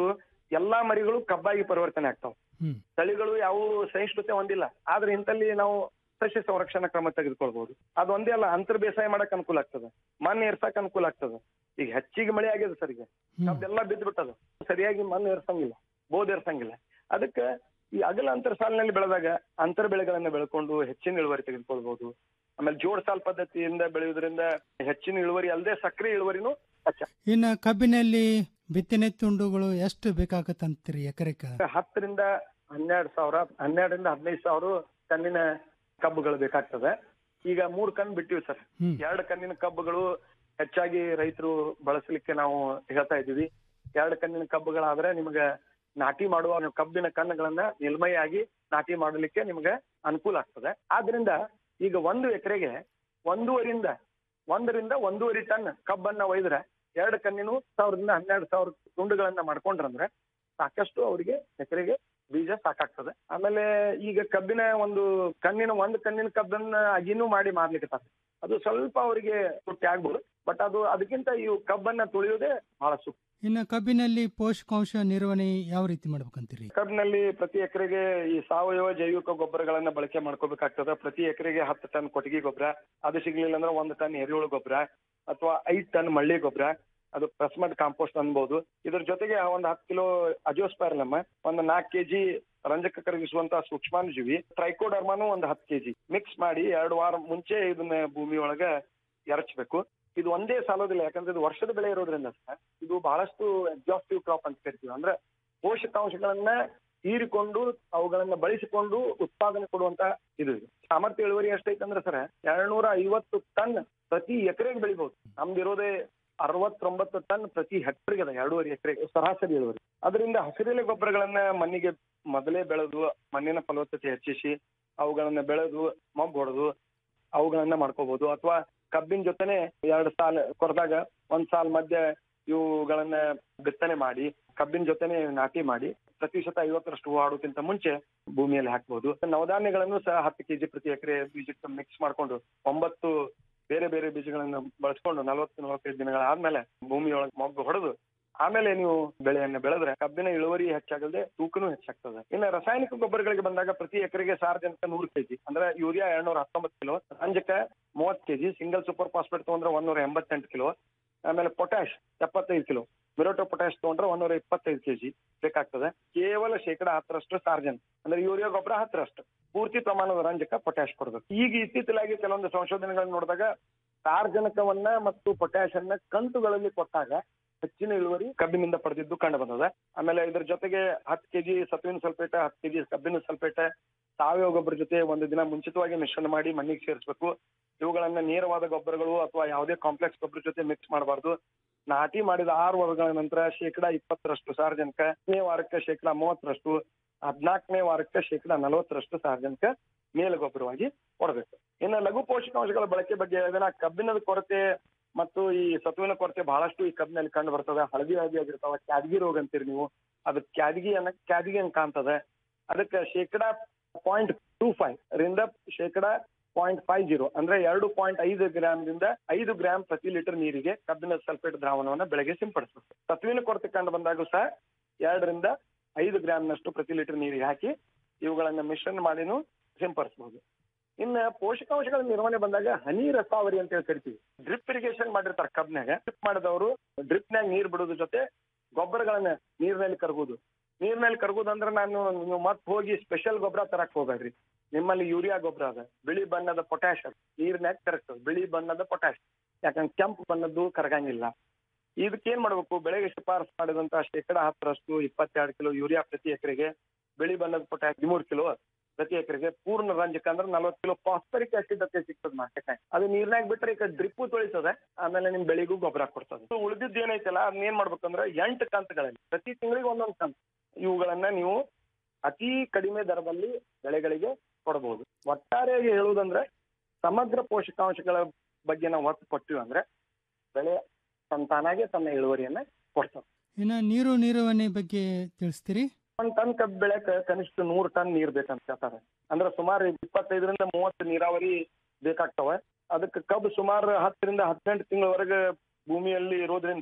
ಎಲ್ಲಾ ಮರಿಗಳು ಕಬ್ಬಾಗಿ ಪರಿವರ್ತನೆ ಆಗ್ತಾವ ಹ್ಮ್. ತಳಿಗಳು ಯಾವ ಸಹಿಷ್ಣುತೆ ಹೊಂದಿಲ್ಲ ಆದ್ರೆ ಇಂತಲ್ಲಿ ನಾವು ಸಸ್ಯ ಸಂರಕ್ಷಣಾ ಕ್ರಮ ತೆಗೆದುಕೊಳ್ಬಹುದು ಅದು ಒಂದೇ ಅಲ್ಲ ಅಂತರ್ ಬೇಸಾಯ ಮಾಡಕ್ ಅನುಕೂಲ ಆಗ್ತದೆ ಮಣ್ಣು ಏರ್ಸಕ್ ಅನುಕೂಲ ಆಗ್ತದೆ ಈಗ ಹೆಚ್ಚಿಗೆ ಮಳೆ ಆಗಿದೆ ಸರ್ ಈಗ ಕಬ್ಬೆಲ್ಲ ಬಿದ್ದು ಬಿಟ್ಟದ ಸರಿಯಾಗಿ ಮಣ್ಣು ಏರ್ಸಂಗಿಲ್ಲ ಬೋದ್ ಏರ್ಸಂಗಿಲ್ಲ ಅದಕ್ಕೆ ಈ ಅಗಲ ಅಂತರ ಸಾಲಿನಲ್ಲಿ ಬೆಳೆದಾಗ ಅಂತರ ಬೆಳೆಗಳನ್ನ ಬೆಳ್ಕೊಂಡು ಹೆಚ್ಚಿನ ಇಳುವರಿ ತೆಗೆದುಕೊಳ್ಬಹುದು ಆಮೇಲೆ ಜೋಡ್ ಸಾಲ್ ಪದ್ಧತಿಯಿಂದ ಬೆಳೆಯುವುದರಿಂದ ಹೆಚ್ಚಿನ ಇಳುವರಿ ಅಲ್ಲದೆ ಸಕ್ರೆ ಇಳುವರಿನೂ ಹೆಚ್ಚ ಇನ್ನು ಕಬ್ಬಿನಲ್ಲಿ ಬಿತ್ತನೆ ತುಂಡುಗಳು ಎಷ್ಟು ಬೇಕಾಗತ್ತಂತೀರಿ ಎಕರೆಕ ಹತ್ತರಿಂದ ಹನ್ನೆರಡು ಸಾವಿರ ಹನ್ನೆರಡರಿಂದ ಹದಿನೈದು ಸಾವಿರ ಕಣ್ಣಿನ ಕಬ್ಬುಗಳು ಬೇಕಾಗ್ತದೆ ಈಗ ಮೂರ್ ಕಣ್ ಬಿಟ್ಟಿವಿ ಸರ್ ಹ್ಮ್. ಎರಡು ಕಣ್ಣಿನ ಕಬ್ಬುಗಳು ಹೆಚ್ಚಾಗಿ ರೈತರು ಬಳಸಲಿಕ್ಕೆ ನಾವು ಹೇಳ್ತಾ ಇದ್ದೀವಿ ಎರಡು ಕಣ್ಣಿನ ಕಬ್ಬುಗಳಾದ್ರೆ ನಿಮ್ಗೆ ನಾಟಿ ಮಾಡುವ ನೀವು ಕಬ್ಬಿನ ಕಣ್ಣುಗಳನ್ನ ನಿಲ್ಮಯಾಗಿ ನಾಟಿ ಮಾಡಲಿಕ್ಕೆ ನಿಮ್ಗೆ ಅನುಕೂಲ ಆಗ್ತದೆ ಆದ್ರಿಂದ ಈಗ ಒಂದು ಎಕರೆಗೆ ಒಂದೂವರಿಂದ ಒಂದರಿಂದ ಒಂದೂವರೆ ಟನ್ ಕಬ್ಬನ್ನ ಒಯ್ದ್ರೆ ಎರಡು ಕಣ್ಣಿನ ಸಾವಿರದಿಂದ ಹನ್ನೆರಡು ಸಾವಿರ ತುಂಡುಗಳನ್ನ ಮಾಡ್ಕೊಂಡ್ರಂದ್ರೆ ಸಾಕಷ್ಟು ಅವರಿಗೆ ಎಕರೆಗೆ ಬೀಜ ಸಾಕಾಗ್ತದೆ ಆಮೇಲೆ ಈಗ ಕಬ್ಬಿನ ಒಂದು ಕಣ್ಣಿನ ಒಂದು ಕಣ್ಣಿನ ಕಬ್ಬನ್ನ ಅಗಿನೂ ಮಾಡಿ ಮಾರ್ಲಿಕ್ಕೆ ಅದು ಸ್ವಲ್ಪ ಅವರಿಗೆ ತುಟ್ಟಿ ಆಗ್ಬೋದು ಬಟ್ ಅದು ಅದಕ್ಕಿಂತ ಇವು ಕಬ್ಬನ್ನ ತುಳಿಯೋದೇ ಬಹಳ ಸೂಕ್ತ ಇನ್ನು ಕಬ್ಬಿನಲ್ಲಿ ಪೋಷಕಾಂಶ ನಿರ್ವಹಣೆ ಯಾವ ರೀತಿ ಮಾಡ್ಬೇಕಂತೀರಿ ಕಬ್ಬಿನಲ್ಲಿ ಪ್ರತಿ ಎಕರೆಗೆ ಈ ಸಾವಯವ ಜೈವಿಕ ಗೊಬ್ಬರಗಳನ್ನ ಬಳಕೆ ಮಾಡ್ಕೋಬೇಕಾಗ್ತದೆ ಪ್ರತಿ ಎಕರೆಗೆ ಹತ್ತು ಟನ್ ಕೊಟ್ಟಿಗೆ ಗೊಬ್ಬರ ಅದು ಸಿಗ್ಲಿಲ್ಲ ಅಂದ್ರೆ ಒಂದು ಟನ್ ಎರೆಹುಳು ಗೊಬ್ಬರ ಅಥವಾ ಐದ್ ಟನ್ ಮಳ್ಳಿ ಗೊಬ್ಬರ ಅದು ಪ್ರೆಸ್ಮಡ್ ಕಾಂಪೋಸ್ಟ್ ಅನ್ಬೋದು ಇದ್ರ ಜೊತೆಗೆ ಒಂದು ಹತ್ತು ಕಿಲೋ ಅಜೋಸ್ಪೈರ್ಲಮ್ಮ ಒಂದು ನಾಲ್ಕು ಕೆಜಿ ರಂಜಕ ಕರಗಿಸುವಂತ ಸೂಕ್ಷ್ಮಾಣುಜೀವಿ ಟ್ರೈಕೋಡರ್ಮಾನು ಒಂದು ಹತ್ತು ಕೆಜಿ ಮಿಕ್ಸ್ ಮಾಡಿ ಎರಡು ವಾರ ಮುಂಚೆ ಇದನ್ನ ಭೂಮಿ ಒಳಗ ಎರಚಬೇಕು ಇದು ಒಂದೇ ಸಾಲೋದಿಲ್ಲ ಯಾಕಂದ್ರೆ ಇದು ವರ್ಷದ ಬೆಳೆ ಇರೋದ್ರಿಂದ ಸರ್ ಇದು ಬಹಳಷ್ಟು ಎಕ್ಸಾಸ್ಟಿವ್ ಕ್ರಾಪ್ ಅಂತ ಕರಿತೀವಿ ಅಂದ್ರೆ ಪೋಷಕಾಂಶಗಳನ್ನ ಹೀರಿಕೊಂಡು ಅವುಗಳನ್ನ ಬಳಸಿಕೊಂಡು ಉತ್ಪಾದನೆ ಕೊಡುವಂತ ಇದು ಇದು ಸಾಮರ್ಥ್ಯ ಇಳುವರಿ ಎಷ್ಟೈತೆ ಅಂದ್ರೆ ಸರ್ ಎರಡ್ನೂರ ಐವತ್ತು ಟನ್ ಪ್ರತಿ ಎಕರೆಗೆ ಬೆಳಿಬಹುದು ನಮ್ದು ಇರೋದೇ ಅರವತ್ತೊಂಬತ್ತು ಟನ್ ಪ್ರತಿ ಹೆಕ್ಟರ್ಗೆ ಅದ ಎರಡೂವರೆ ಎಕರೆ ಸರಾಸರಿ ಇಳುವರಿ ಅದರಿಂದ ಹಸಿರೆಲೆ ಗೊಬ್ಬರಗಳನ್ನ ಮಣ್ಣಿಗೆ ಮೊದಲೇ ಬೆಳೆದು ಮಣ್ಣಿನ ಫಲವತ್ತತೆ ಹೆಚ್ಚಿಸಿ ಅವುಗಳನ್ನ ಬೆಳೆದು ಮೊಗ್ಗು ಹೊಡೆದು ಅವುಗಳನ್ನ ಮಾಡ್ಕೋಬಹುದು ಅಥವಾ ಕಬ್ಬಿನ ಜೊತೆನೆ ಎರಡು ಸಾಲ ಕೊರೆದಾಗ ಒಂದ್ ಸಾಲ್ ಮಧ್ಯೆ ಇವುಗಳನ್ನ ಬಿತ್ತನೆ ಮಾಡಿ ಕಬ್ಬಿನ ಜೊತೆನೆ ನಾಟಿ ಮಾಡಿ ಪ್ರತಿಶತ ಐವತ್ತರಷ್ಟು ಹೂ ಆಡೋಕ್ಕಿಂತ ಮುಂಚೆ ಭೂಮಿಯಲ್ಲಿ ಹಾಕ್ಬಹುದು ನವಧಾನ್ಯಗಳನ್ನು ಸಹ ಹತ್ತು ಕೆಜಿ ಪ್ರತಿ ಎಕರೆ ಬೀಜಕ್ಕೆ ಮಿಕ್ಸ್ ಮಾಡ್ಕೊಂಡು ಒಂಬತ್ತು ಬೇರೆ ಬೇರೆ ಬೀಜಗಳನ್ನ ಬಳಸ್ಕೊಂಡು ನಲವತ್ತು ನಲವತ್ತೈದು ದಿನಗಳಾದ್ಮೇಲೆ ಭೂಮಿಯೊಳಗೆ ಮೊಗ್ಗು ಹೊಡೆದು ಆಮೇಲೆ ನೀವು ಬೆಳೆಯನ್ನ ಬೆಳೆದ್ರೆ ಕಬ್ಬಿನ ಇಳುವರಿ ಹೆಚ್ಚಾಗದೆ ತೂಕನೂ ಹೆಚ್ಚಾಗ್ತದೆ ಇನ್ನು ರಾಸಾಯನಿಕ ಗೊಬ್ಬರಗಳಿಗೆ ಬಂದಾಗ ಪ್ರತಿ ಎಕರೆಗೆ ಸಾರಜನಕ ನೂರು ಕೆಜಿ ಅಂದ್ರೆ ಯೂರಿಯಾ ಎರಡ್ನೂರ ಹತ್ತೊಂಬತ್ತು ಕಿಲೋ ರಂಜಕ ಮೂವತ್ತು ಕೆಜಿ ಸಿಂಗಲ್ ಸೂಪರ್ ಫಾಸ್ಫೇಟ್ ತಗೊಂಡ್ರೆ ಒಂದೂರ ಎಂಬತ್ತೆಂಟು ಕಿಲೋ ಆಮೇಲೆ ಪೊಟ್ಯಾಶ್ ಎಪ್ಪತ್ತೈದು ಕಿಲೋ ಮಿರೋಟೋ ಪೊಟ್ಯಾಶ್ ತಗೊಂಡ್ರೆ ಒಂದೂರ ಇಪ್ಪತ್ತೈದು ಕೆಜಿ ಬೇಕಾಗ್ತದೆ ಕೇವಲ ಶೇಕಡ ಹತ್ತರಷ್ಟು ಸಾರ್ಜನ್ ಅಂದ್ರೆ ಯೂರಿಯಾ ಗೊಬ್ಬರ ಹತ್ತರಷ್ಟು ಪೂರ್ತಿ ಪ್ರಮಾಣದ ರಂಜಕ ಪೊಟ್ಯಾಶ್ ಕೊಡಬೇಕು ಈಗ ಇತ್ತೀಚಲಾಗಿ ಕೆಲವೊಂದು ಸಂಶೋಧನೆಗಳನ್ನ ನೋಡಿದಾಗ ಸಾರ್ವಜನಿಕವನ್ನ ಮತ್ತು ಪೊಟ್ಯಾಶ್ ಅನ್ನ ಕಂತುಗಳಲ್ಲಿ ಕೊಟ್ಟಾಗ ಹೆಚ್ಚಿನ ಇಳುವರಿ ಕಬ್ಬಿನಿಂದ ಪಡೆದಿದ್ದು ಕಂಡು ಬಂದದ ಆಮೇಲೆ ಇದ್ರ ಜೊತೆಗೆ ಹತ್ತು ಕೆಜಿ ಸತುವಿನ ಸಲ್ಫೇಟ ಹತ್ತು ಕೆಜಿ ಕಬ್ಬಿನ ಸಲ್ಫೇಟ ಸಾವಯವ ಗೊಬ್ಬರ ಜೊತೆ ಒಂದು ದಿನ ಮುಂಚಿತವಾಗಿ ಮಿಶ್ರಣ ಮಾಡಿ ಮಣ್ಣಿಗೆ ಸೇರಿಸಬೇಕು ಇವುಗಳನ್ನ ನೇರವಾದ ಗೊಬ್ಬರಗಳು ಅಥವಾ ಯಾವುದೇ ಕಾಂಪ್ಲೆಕ್ಸ್ ಗೊಬ್ಬರ ಜೊತೆ ಮಿಕ್ಸ್ ಮಾಡಬಾರ್ದು ನಾಟಿ ಮಾಡಿದ ಆರು ವಾರಗಳ ನಂತರ ಶೇಕಡಾ ಇಪ್ಪತ್ತರಷ್ಟು ಸಾರ್ವಜನಿಕ ಹತ್ತನೇ ವಾರಕ್ಕೆ ಶೇಕಡಾ ಮೂವತ್ತರಷ್ಟು ಹದಿನಾಲ್ಕನೇ ವಾರಕ್ಕೆ ಶೇಕಡಾ ನಲವತ್ತರಷ್ಟು ಸಾರ್ವಜನಿಕ ಮೇಲು ಗೊಬ್ಬರವಾಗಿ ಕೊಡಬೇಕು ಇನ್ನು ಲಘು ಪೋಷಕಾಂಶಗಳ ಬಳಕೆ ಬಗ್ಗೆ ಹೇಳಿದ್ರೆ ಕಬ್ಬಿಣದ ಕೊರತೆ ಮತ್ತು ಈ ಸತುವಿನ ಕೊರತೆ ಬಹಳಷ್ಟು ಈ ಕಬ್ಬಿನಲ್ಲಿ ಕಂಡು ಬರ್ತದೆ ಹಳದಿ ಹಳದಿ ಆಗಿರ್ತಾವ ಕ್ಯಾದಗಿ ರೋಗ ಅಂತೀರಿ ನೀವು ಅದು ಕ್ಯಾದಗಿ ಅನ್ನ ಕ್ಯಾದಗಿ ಅಂತ ಕಾಣ್ತದೆ ಅದಕ್ಕೆ ಶೇಕಡಾ ಪಾಯಿಂಟ್ ಟೂ ಫೈವ್ ರಿಂದ ಶೇಕಡಾ ಪಾಯಿಂಟ್ ಫೈವ್ ಜೀರೋ ಅಂದ್ರೆ ಎರಡು ಪಾಯಿಂಟ್ ಐದು ಗ್ರಾಮ್ದಿಂದ ಐದು ಗ್ರಾಮ್ ಪ್ರತಿ ಲೀಟರ್ ನೀರಿಗೆ ಕಬ್ಬಿನ ಸಲ್ಫೇಟ್ ದ್ರಾವಣವನ್ನ ಬೆಳಗ್ಗೆ ಸಿಂಪಡಿಸಬೇಕು ಸತುವಿನ ಕೊರತೆ ಕಂಡು ಬಂದಾಗೂ ಸಹ ಎರಡರಿಂದ ಐದು ಗ್ರಾಮ್ನಷ್ಟು ಪ್ರತಿ ಲೀಟರ್ ನೀರಿಗೆ ಹಾಕಿ ಇವುಗಳನ್ನ ಮಿಶ್ರಣ ಮಾಡಿನೂ ಸಿಂಪಡಿಸಬಹುದು ಇನ್ನ ಪೋಷಕಾಂಶಗಳ ನಿರ್ವಹಣೆ ಬಂದಾಗ ಹನಿ ರಸಾವರಿ ಅಂತ ಹೇಳಿ ಕರಿತೀವಿ ಡ್ರಿಪ್ ಇರಿಗೇಷನ್ ಮಾಡಿರ್ತಾರೆ ಕಬ್ನಾಗ ಡ್ರಿಪ್ ಮಾಡಿದವರು ಡ್ರಿಪ್ನಾಗ ನೀರ್ ಬಿಡೋದ್ರ ಜೊತೆ ಗೊಬ್ಬರಗಳನ್ನ ನೀರಿನಲ್ಲಿ ಕರಗೋದು ನೀರಿನಲ್ಲಿ ಕರಗೋದು ಅಂದ್ರೆ ನಾನು ನೀವು ಮತ್ ಹೋಗಿ ಸ್ಪೆಷಲ್ ಗೊಬ್ಬರ ತರಕ್ ಹೋಗ್ಬೇಡ್ರಿ ನಿಮ್ಮಲ್ಲಿ ಯೂರಿಯಾ ಗೊಬ್ಬರ ಅದ ಬಿಳಿ ಬಣ್ಣದ ಪೊಟ್ಯಾಶ್ ಅದ ನೀರ್ನ್ಯಾಗ ಕರಗ್ತದೆ ಬಿಳಿ ಬಣ್ಣದ ಪೊಟ್ಯಾಶ್ ಯಾಕಂದ್ರೆ ಕೆಂಪು ಬಣ್ಣದ್ದು ಕರಗಂಗಿಲ್ಲ ಇದಕ್ಕೆ ಏನ್ ಮಾಡ್ಬೇಕು ಬೆಳೆಗೆ ಶಿಫಾರಸು ಮಾಡಿದಂತ ಶೇಕಡಾ ಹತ್ತರಷ್ಟು ಇಪ್ಪತ್ತೆರಡು ಕಿಲೋ ಯೂರಿಯಾ ಪ್ರತಿ ಎಕರೆಗೆ ಬಿಳಿ ಬಣ್ಣದ ಪೊಟ್ಯಾಶ್ ಹದಿಮೂರು ಕಿಲೋ ಪ್ರತಿ ಎಕರೆಗೆ ಪೂರ್ಣ ರಂಜಕ ಅಂದ್ರೆ ನಲ್ವತ್ತು ಕಿಲೋ ಫಾಸ್ಫರಿಕ್ ಆಸಿಡ್ ಅಂತ ಸಿಗ್ತದೆ ಮಾರ್ಕೆಟ್ನಾಗ ಅದು ನೀರ್ನಾಗ ಬಿಟ್ರೆ ಈಗ ಡ್ರಿಪ್ಪು ತೊಳಿತದೆ ಆಮೇಲೆ ನಿಮ್ ಬೆಳೆಗೂ ಗೊಬ್ಬರ ಕೊಡ್ತದೆ ಉಳಿದಿದ್ದು ಏನೈತಲ್ಲ ಅದನ್ನ ಏನ್ ಮಾಡ್ಬೇಕಂದ್ರೆ ಎಂಟು ಕಂತುಗಳಲ್ಲಿ ಪ್ರತಿ ತಿಂಗಳಿಗೆ ಒಂದೊಂದು ಕಂತು ಇವುಗಳನ್ನ ನೀವು ಅತಿ ಕಡಿಮೆ ದರದಲ್ಲಿ ಬೆಳೆಗಳಿಗೆ ಕೊಡಬಹುದು ಒಟ್ಟಾರೆಯಾಗಿ ಹೇಳುವುದಂದ್ರೆ ಸಮಗ್ರ ಪೋಷಕಾಂಶಗಳ ಬಗ್ಗೆ ನಾವು ಒತ್ತು ಕೊಟ್ಟಿವಿ ಅಂದ್ರೆ ಬೆಳೆ ಸಂತಾನಾಗೆ ತನ್ನ ಇಳುವರಿಯನ್ನ ಕೊಡ್ತದೆ ಇನ್ನು ನೀರು ನಿರ್ವಹಣೆ ಬಗ್ಗೆ ತಿಳಿಸ್ತೀರಿ ಒಂದ್ ಟನ್ ಕಬ್ಬು ಬೆಳೆಕ ಕನಿಷ್ಠ ನೂರು ಟನ್ ನೀರ್ ಬೇಕಂತ ಹೇಳ್ತಾರೆ ಅಂದ್ರೆ ಸುಮಾರು ಇಪ್ಪತ್ತೈದರಿಂದ ಮೂವತ್ತು ನೀರಾವರಿ ಬೇಕಾಗ್ತವೆ ಅದಕ್ಕೆ ಕಬ್ಬು ಸುಮಾರು ಹತ್ತರಿಂದ ಹದಿನೆಂಟು ತಿಂಗಳವರೆಗೆ ಭೂಮಿಯಲ್ಲಿ ಇರೋದ್ರಿಂದ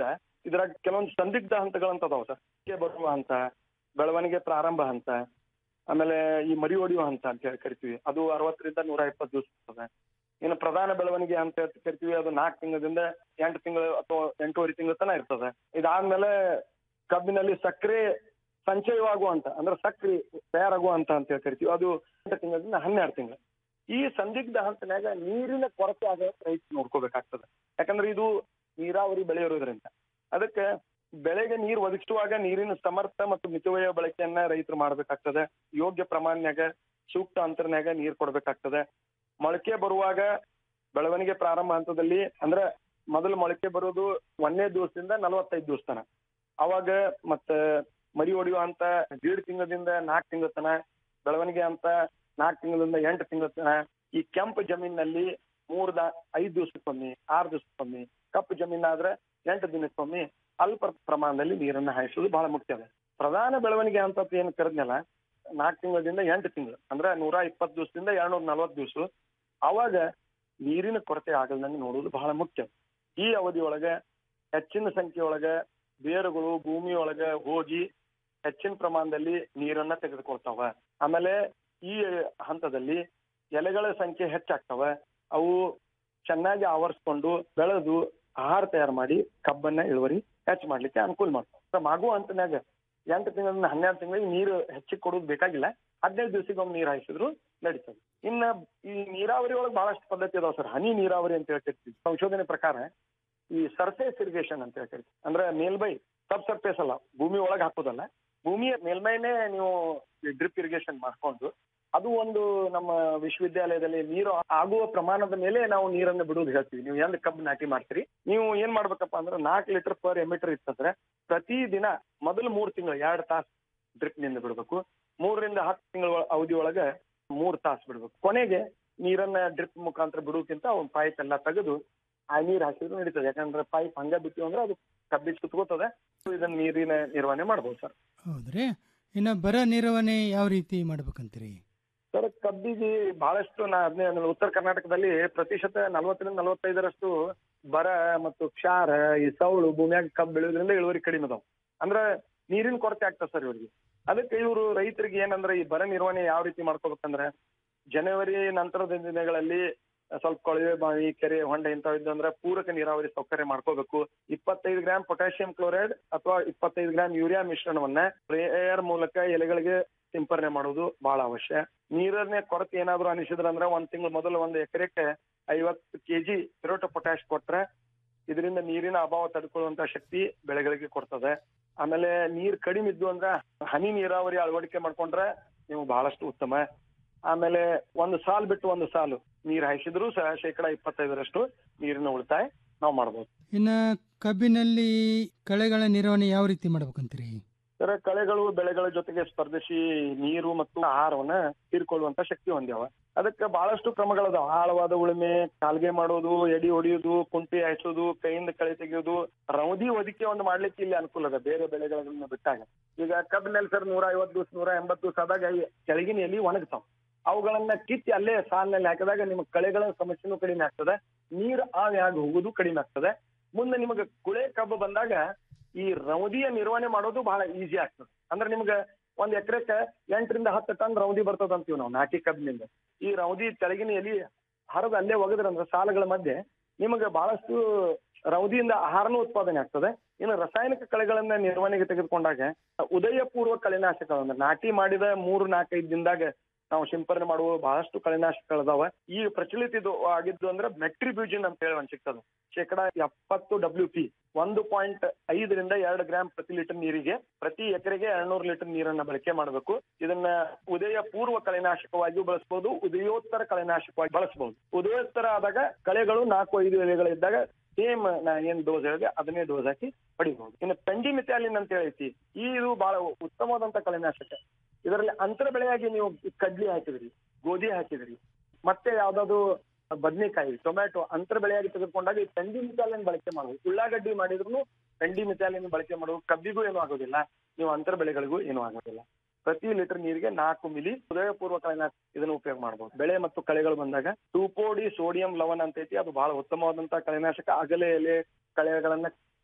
ಇದ್ರಾಗ ಕೆಲವೊಂದು ಸಂದಿಗ್ಧ ಹಂತಗಳಂತ ಅದಾವ ಸರ್ ಕೆ ಬರುವ ಹಂತ ಬೆಳವಣಿಗೆ ಪ್ರಾರಂಭ ಹಂತ ಆಮೇಲೆ ಈ ಮರಿ ಹೊಡೆಯುವ ಹಂತ ಅಂತ ಹೇಳಿ ಕರಿತೀವಿ ಅದು ಅರವತ್ತರಿಂದ ನೂರ ಇಪ್ಪತ್ತು ದಿವಸ ಇರ್ತದೆ ಇನ್ನು ಪ್ರಧಾನ ಬೆಳವಣಿಗೆ ಅಂತ ಹೇಳ್- ಕರಿತೀವಿ ಅದು ನಾಲ್ಕು ತಿಂಗಳಿಂದ ಎಂಟು ತಿಂಗಳು ಅಥವಾ ಎಂಟೂವರೆ ತಿಂಗಳ ತನಕ ಇರ್ತದೆ ಇದಾದ್ಮೇಲೆ ಕಬ್ಬಿನಲ್ಲಿ ಸಕ್ಕರೆ ಸಂಚಯವಾಗುವಂತ ಅಂದ್ರೆ ಸಕ್ರೆ ತಯಾರಾಗುವಂತ ಅಂತ ಹೇಳಿ ಕರಿತೀವಿ ಅದು ಎಂಟು ತಿಂಗಳಿಂದ ಹನ್ನೆರಡು ತಿಂಗಳು ಈ ಸಂದಿಗ್ಧ ಹಂತನ್ಯಾಗ ನೀರಿನ ಕೊರತೆ ಆಗ ರೈತ ನೋಡ್ಕೋಬೇಕಾಗ್ತದೆ ಯಾಕಂದ್ರೆ ಇದು ನೀರಾವರಿ ಬೆಳೆ ಇರೋದ್ರಿಂದ ಅದಕ್ಕೆ ಬೆಳೆಗೆ ನೀರು ಒದಗಿಸುವಾಗ ನೀರಿನ ಸಮರ್ಥ ಮತ್ತು ಮಿತವ್ಯಯ ಬಳಕೆಯನ್ನ ರೈತರು ಮಾಡ್ಬೇಕಾಗ್ತದೆ ಯೋಗ್ಯ ಪ್ರಮಾಣನ್ಯಾಗ ಸೂಕ್ತ ಅಂತರ್ನ್ಯಾಗ ನೀರ್ ಕೊಡ್ಬೇಕಾಗ್ತದೆ ಮೊಳಕೆ ಬರುವಾಗ ಬೆಳವಣಿಗೆ ಪ್ರಾರಂಭ ಹಂತದಲ್ಲಿ ಅಂದ್ರೆ ಮೊದಲು ಮೊಳಕೆ ಬರೋದು ಒಂದನೇ ದಿವಸದಿಂದ ನಲವತ್ತೈದು ದಿವಸ ತನ ಅವಾಗ ಮತ್ತ ಮರಿ ಹೊಡೆಯುವ ಅಂತ ದೀಡ್ ತಿಂಗಳದಿಂದ ನಾಲ್ಕು ತಿಂಗಳ ತನ ಬೆಳವಣಿಗೆ ಅಂತ ನಾಲ್ಕು ತಿಂಗಳಿಂದ ಎಂಟು ತಿಂಗಳ ತನ ಈ ಕೆಂಪು ಜಮೀನಿನಲ್ಲಿ ಮೂರ್ ದಾ ಐದು ದಿವಸಕ್ಕೊಮ್ಮೆ ಆರು ದಿವಸಕ್ಕೊಮ್ಮೆ ಕಪ್ಪು ಜಮೀನಾದ್ರೆ ಎಂಟು ದಿನಕ್ಕೊಮ್ಮೆ ಅಲ್ಪ ಪ್ರಮಾಣದಲ್ಲಿ ನೀರನ್ನ ಹಾಯಿಸೋದು ಬಹಳ ಮುಖ್ಯ ಅದ ಪ್ರಧಾನ ಬೆಳವಣಿಗೆ ಅಂತ ಏನ್ ಕರೆದ್ನಲ್ಲ ನಾಲ್ಕು ತಿಂಗಳಿಂದ ಎಂಟು ತಿಂಗಳು ಅಂದ್ರೆ ನೂರ ಇಪ್ಪತ್ತು ದಿವಸದಿಂದ ಎರಡ್ನೂರ ನಲವತ್ತು ದಿವಸ ಅವಾಗ ನೀರಿನ ಕೊರತೆ ಆಗಲ್ದಂಗೆ ನೋಡುವುದು ಬಹಳ ಮುಖ್ಯ ಈ ಅವಧಿಯೊಳಗ ಹೆಚ್ಚಿನ ಸಂಖ್ಯೆಯೊಳಗ ಬೇರುಗಳು ಭೂಮಿಯೊಳಗ ಹೋಗಿ ಹೆಚ್ಚಿನ ಪ್ರಮಾಣದಲ್ಲಿ ನೀರನ್ನ ತೆಗೆದುಕೊಳ್ತಾವ ಆಮೇಲೆ ಈ ಹಂತದಲ್ಲಿ ಎಲೆಗಳ ಸಂಖ್ಯೆ ಹೆಚ್ಚಾಗ್ತವ ಅವು ಚೆನ್ನಾಗಿ ಆವರಿಸ್ಕೊಂಡು ಬೆಳೆದು ಆಹಾರ ತಯಾರು ಮಾಡಿ ಕಬ್ಬನ್ನ ಇಳುವರಿ ಹೆಚ್ಚು ಮಾಡ್ಲಿಕ್ಕೆ ಅನುಕೂಲ ಮಾಡ್ತಾವ ಮಗು ಹಂತನ್ಯಾಗ ಎಂಟು ತಿಂಗಳಿಂದ ಹನ್ನೆರಡು ತಿಂಗಳಿಗೆ ನೀರು ಹೆಚ್ಚಿಗೆ ಕೊಡೋದು ಬೇಕಾಗಿಲ್ಲ ಹದಿನೈದು ದಿವಸಕ್ಕೊಮ್ಮೆ ನೀರು ಹಾಯಿಸಿದ್ರು ನಡೀತದೆ ಇನ್ನ ಈ ನೀರಾವರಿ ಒಳಗೆ ಬಹಳಷ್ಟು ಪದ್ಧತಿ ಅದಾವ ಸರ್ ಹನಿ ನೀರಾವರಿ ಅಂತ ಹೇಳ್ತಿರ್ತೀವಿ ಸಂಶೋಧನೆ ಪ್ರಕಾರ ಈ ಸರ್ಫೇಸ್ ಇರಿಗೇಷನ್ ಅಂತ ಹೇಳ್ತೀವಿ ಅಂದ್ರೆ ಮೇಲ್ಮೈ ಸಬ್ ಸರ್ಫೇಸ್ ಅಲ್ಲ ಭೂಮಿ ಒಳಗೆ ಹಾಕೋದಲ್ಲ ಭೂಮಿಯ ಮೇಲ್ಮೈನೇ ನೀವು ಡ್ರಿಪ್ ಇರಿಗೇಷನ್ ಮಾಡ್ಕೊಂಡು ಅದು ಒಂದು ನಮ್ಮ ವಿಶ್ವವಿದ್ಯಾಲಯದಲ್ಲಿ ನೀರು ಆಗುವ ಪ್ರಮಾಣದ ಮೇಲೆ ನಾವು ನೀರನ್ನು ಬಿಡುವುದು ಹೇಳ್ತೀವಿ ನೀವು ಎಂದ್ ಕಬ್ಬು ನಾಟಿ ಮಾಡ್ತೀರಿ ನೀವು ಏನ್ ಮಾಡ್ಬೇಕಪ್ಪ ಅಂದ್ರೆ ನಾಲ್ಕು ಲೀಟರ್ ಪರ್ ಎಮಿಟರ್ ಇತ್ತಂದ್ರೆ ಪ್ರತಿ ದಿನ ಮೊದಲು ಮೂರ್ ತಿಂಗಳು ಎರಡು ತಾಸು ಡ್ರಿಪ್ ನಿಂದ ಬಿಡ್ಬೇಕು ಮೂರರಿಂದ ಹತ್ತು ತಿಂಗಳ ಅವಧಿ ಒಳಗೆ ಮೂರ್ ತಾಸು ಬಿಡ್ಬೇಕು ಕೊನೆಗೆ ನೀರನ್ನ ಡ್ರಿಪ್ ಮುಖಾಂತರ ಬಿಡುವುದಕ್ಕಿಂತ ಒಂದು ಪೈಪ್ ಎಲ್ಲ ತೆಗೆದು ಆ ನೀರ್ ಹಾಕಿದ್ರು ನಡೀತದೆ ಯಾಕಂದ್ರೆ ಪೈಪ್ ಹಂಗ ಬಿಟ್ಟಿವಿ ಅಂದ್ರೆ ಅದು ಕಬ್ಬಿಗೆ ಸುತ್ಕೋತದೆ ಇದನ್ನ ನೀರಿನ ನಿರ್ವಹಣೆ ಮಾಡ್ಬೋದು ಸರ್ ಹೌದ್ರಿ ಇನ್ನು ಬರ ನಿರ್ವಹಣೆ ಯಾವ ರೀತಿ ಮಾಡ್ಬೇಕಂತೀರಿ ಸರ್ ಕಬ್ಬಿಗೆ ಬಹಳಷ್ಟು ನಾ ಅದನ್ನೇ ಅಂದ್ರೆ ಉತ್ತರ ಕರ್ನಾಟಕದಲ್ಲಿ ಪ್ರತಿಶತ ನಲವತ್ತರಿಂದ ನಲವತ್ತೈದರಷ್ಟು ಬರ ಮತ್ತು ಕ್ಷಾರ ಈ ಸೌಳು ಭೂಮಿಯಾಗ ಕಬ್ಬು ಬೆಳೆಯೋದ್ರಿಂದ ಇಳುವರಿ ಕಡಿಮೆ ಅದಾವ ಅಂದ್ರೆ ನೀರಿನ ಕೊರತೆ ಆಗ್ತದೆ ಸರ್ ಇವ್ರಿಗೆ ಅದಕ್ಕೆ ಇವರು ರೈತರಿಗೆ ಏನಂದ್ರೆ ಈ ಬರ ನಿರ್ವಹಣೆ ಯಾವ ರೀತಿ ಮಾಡ್ಕೋಬೇಕಂದ್ರೆ ಜನವರಿ ನಂತರದ ದಿನಗಳಲ್ಲಿ ಸ್ವಲ್ಪ ಕೊಳವೆ ಬಾವಿ ಕೆರೆ ಹೊಂಡ ಇಂಥವು ಇದ್ದಂದ್ರೆ ಪೂರಕ ನೀರಾವರಿ ಸೌಕರ್ಯ ಮಾಡ್ಕೋಬೇಕು ಇಪ್ಪತ್ತೈದು ಗ್ರಾಮ್ ಪೊಟ್ಯಾಷಿಯಂ ಕ್ಲೋರೈಡ್ ಅಥವಾ ಇಪ್ಪತ್ತೈದು ಗ್ರಾಮ್ ಯೂರಿಯಾ ಮಿಶ್ರಣವನ್ನ ಸ್ಪ್ರೇಯರ್ ಮೂಲಕ ಎಲೆಗಳಿಗೆ ಸಿಂಪರಣೆ ಮಾಡೋದು ಬಹಳ ಅವಶ್ಯ ನೀರನ್ನೇ ಕೊರತೆ ಏನಾದ್ರು ಅನಿಸಿದ್ರ ಅಂದ್ರೆ ಒಂದ್ ತಿಂಗಳು ಮೊದಲು ಒಂದು ಎಕರೆಕ್ಕೆ ಐವತ್ತು ಕೆಜಿ ಸಿರೋಟ ಪೊಟ್ಯಾಶ್ ಕೊಟ್ರೆ ಇದರಿಂದ ನೀರಿನ ಅಭಾವ ತಡ್ಕೊಳ್ಳುವಂತ ಶಕ್ತಿ ಬೆಳೆಗಳಿಗೆ ಕೊಡ್ತದೆ ಆಮೇಲೆ ನೀರ್ ಕಡಿಮೆ ಇದ್ದು ಅಂದ್ರೆ ಹನಿ ನೀರಾವರಿ ಅಳವಡಿಕೆ ಮಾಡ್ಕೊಂಡ್ರೆ ನೀವು ಬಹಳಷ್ಟು ಉತ್ತಮ ಆಮೇಲೆ ಒಂದು ಸಾಲ್ ಬಿಟ್ಟು ಒಂದು ಸಾಲು ನೀರ್ ಹಾಯಿಸಿದ್ರು ಸಹ ಶೇಕಡ ಇಪ್ಪತ್ತೈದರಷ್ಟು ನೀರಿನ ಉಳಿತಾಯ ನಾವು ಮಾಡ್ಬೋದು ಇನ್ನು ಕಬ್ಬಿನಲ್ಲಿ ಕಳೆಗಳ ನಿರ್ವಹಣೆ ಯಾವ ರೀತಿ ಮಾಡ್ಬೇಕಂತೀರಿ ಸರ ಕಳೆಗಳು ಬೆಳೆಗಳ ಜೊತೆಗೆ ಸ್ಪರ್ಧಿಸಿ ನೀರು ಮತ್ತು ಆಹಾರವನ್ನ ಹೀರ್ಕೊಳ್ಳುವಂತ ಶಕ್ತಿ ಹೊಂದ್ಯಾವ ಅದಕ್ಕೆ ಬಹಳಷ್ಟು ಕ್ರಮಗಳದಾವ ಆಳವಾದ ಉಳುಮೆ ಕಾಲ್ಗೆ ಮಾಡೋದು ಎಡಿ ಹೊಡಿಯೋದು ಕುಂಟಿ ಹಾಯಿಸೋದು ಕೈಯಿಂದ ಕಳೆ ತೆಗೆಯೋದು ರೌದಿ ಒದಿಕೆ ಒಂದು ಮಾಡ್ಲಿಕ್ಕೆ ಇಲ್ಲಿ ಅನುಕೂಲ ಅದ ಬೇರೆ ಬೆಳೆಗಳನ್ನ ಬಿಟ್ಟಾಗ ಈಗ ಕಬ್ಬಿನಲ್ಲಿ ಸರ್ ನೂರ ಐವತ್ತು ದಿವಸ ನೂರ ಎಂಬತ್ತು ದಿವಸ ಆದಾಗ ಈ ಕೆಳಗಿನ ಎಲಿ ಒಣಗ್ತಾವ ಅವುಗಳನ್ನ ಕಿತ್ತಿ ಅಲ್ಲೇ ಸಾಲಿನಲ್ಲಿ ಹಾಕಿದಾಗ ನಿಮ್ಗೆ ಕಳೆಗಳ ಸಮಸ್ಯೆನೂ ಕಡಿಮೆ ಆಗ್ತದೆ ನೀರು ಆವಿ ಆಗಿ ಹೋಗೋದು ಕಡಿಮೆ ಆಗ್ತದೆ ಮುಂದೆ ನಿಮಗೆ ಕುಳೆ ಕಬ್ಬು ಬಂದಾಗ ಈ ರೌದಿಯ ನಿರ್ವಹಣೆ ಮಾಡೋದು ಬಹಳ ಈಸಿ ಆಗ್ತದೆ ಅಂದ್ರೆ ನಿಮ್ಗೆ ಒಂದ್ ಎಕರೆಕ್ಕೆ ಎಂಟರಿಂದ ಹತ್ತು ಟನ್ ರೌದಿ ಬರ್ತದ ಅಂತೀವಿ ನಾವು ನಾಟಿ ಕಬ್ಬಿನಿಂದ ಈ ರೌದಿ ತೆಳಗಿನ ಎಲಿ ಹರಿದು ಅಲ್ಲೇ ಒಗದ್ರಂದ್ರೆ ಸಾಲುಗಳ ಮಧ್ಯೆ ನಿಮಗೆ ಬಹಳಷ್ಟು ರೌದಿಯಿಂದ ಆಹಾರನೂ ಉತ್ಪಾದನೆ ಆಗ್ತದೆ ಇನ್ನು ರಾಸಾಯನಿಕ ಕಳೆಗಳನ್ನ ನಿರ್ವಹಣೆಗೆ ತೆಗೆದುಕೊಂಡಾಗ ಉದಯ ಪೂರ್ವ ಕಳೆನಾಶಕ ಅಂದ್ರೆ ನಾಟಿ ಮಾಡಿದ ಮೂರು ನಾಲ್ಕೈದು ದಿನದಾಗ ನಾವು ಸಿಂಪರಣೆ ಮಾಡುವ ಬಹಳಷ್ಟು ಕಳೆನಾಶಕಗಳದಾವ ಈಗ ಪ್ರಚಲಿತ ಇದು ಆಗಿದ್ದು ಅಂದ್ರೆ ಮೆಟ್ರಿಬ್ಯೂಜಿನ್ ಅಂತ ಹೇಳಿ ಒಂದ್ ಸಿಗ್ತದೆ ಶೇಕಡ ಎಪ್ಪತ್ತು ಡಬ್ಲ್ಯೂ ಪಿ ಒಂದು ಪಾಯಿಂಟ್ ಐದರಿಂದ ಎರಡು ಗ್ರಾಮ್ ಪ್ರತಿ ಲೀಟರ್ ನೀರಿಗೆ ಪ್ರತಿ ಎಕರೆಗೆ ಎರಡ್ನೂರು ಲೀಟರ್ ನೀರನ್ನ ಬಳಕೆ ಮಾಡಬೇಕು ಇದನ್ನ ಉದಯ ಪೂರ್ವ ಕಳೆನಾಶಕವಾಗಿಯೂ ಬಳಸಬಹುದು ಉದಯೋತ್ತರ ಕಳೆನಾಶಕವಾಗಿ ಬಳಸಬಹುದು ಉದಯೋತ್ತರ ಆದಾಗ ಕಳೆಗಳು ನಾಲ್ಕು ಐದು ಎಲೆಗಳಿದ್ದಾಗ ಸೇಮ್ ನಾ ಏನ್ ಡೋಸ್ ಹೇಳಿದೆ ಅದನ್ನೇ ಡೋಸ್ ಹಾಕಿ ಪಡಿಬಹುದು ಇನ್ನು ಪೆಂಡಿಮಿಥ್ಯಾಲಿನ್ ಅಂತ ಹೇಳೈತಿ ಈ ಇದು ಬಹಳ ಉತ್ತಮವಾದಂತ ಕಳೆನಾಶಕ ಇದರಲ್ಲಿ ಅಂತರ ಬೆಳೆಯಾಗಿ ನೀವು ಕಡ್ಲಿ ಹಾಕಿದ್ರಿ ಗೋಧಿ ಹಾಕಿದ್ರಿ ಮತ್ತೆ ಯಾವ್ದಾದ್ರು ಬದ್ನೆಕಾಯಿ ಟೊಮ್ಯಾಟೊ ಅಂತರ ಬೆಳೆಯಾಗಿ ತೆಗೆದುಕೊಂಡಾಗ ಈ ಪೆಂಡಿ ಮಿಥಾಲಿನ್ ಬಳಕೆ ಮಾಡುವುದು ಉಳ್ಳಾಗಡ್ಡಿ ಮಾಡಿದ್ರು ಪೆಂಡಿ ಮಿಥಾಲಿನ್ ಬಳಕೆ ಮಾಡುವುದು ಕಬ್ಬಿಗೂ ಏನೂ ಆಗೋದಿಲ್ಲ ನೀವು ಅಂತರ ಬೆಳೆಗಳಿಗೂ ಏನೂ ಆಗೋದಿಲ್ಲ ಪ್ರತಿ ಲೀಟರ್ ನೀರಿಗೆ ನಾಲ್ಕು ಮಿಲಿ ಹೃದಯಪೂರ್ವ ಕಳೆನಾಶಕ ಇದನ್ನು ಉಪಯೋಗ ಮಾಡಬಹುದು ಬೆಳೆ ಮತ್ತು ಕಳೆಗಳು ಬಂದಾಗ ಟೂಪೋಡಿ ಸೋಡಿಯಂ ಲವಣ ಅಂತ ಐತಿ ಅದು ಬಹಳ ಉತ್ತಮವಾದಂತಹ ಕಳೆನಾಶಕ ಅಗಲೆ ಎಲೆ ಕಳೆಗಳನ್ನ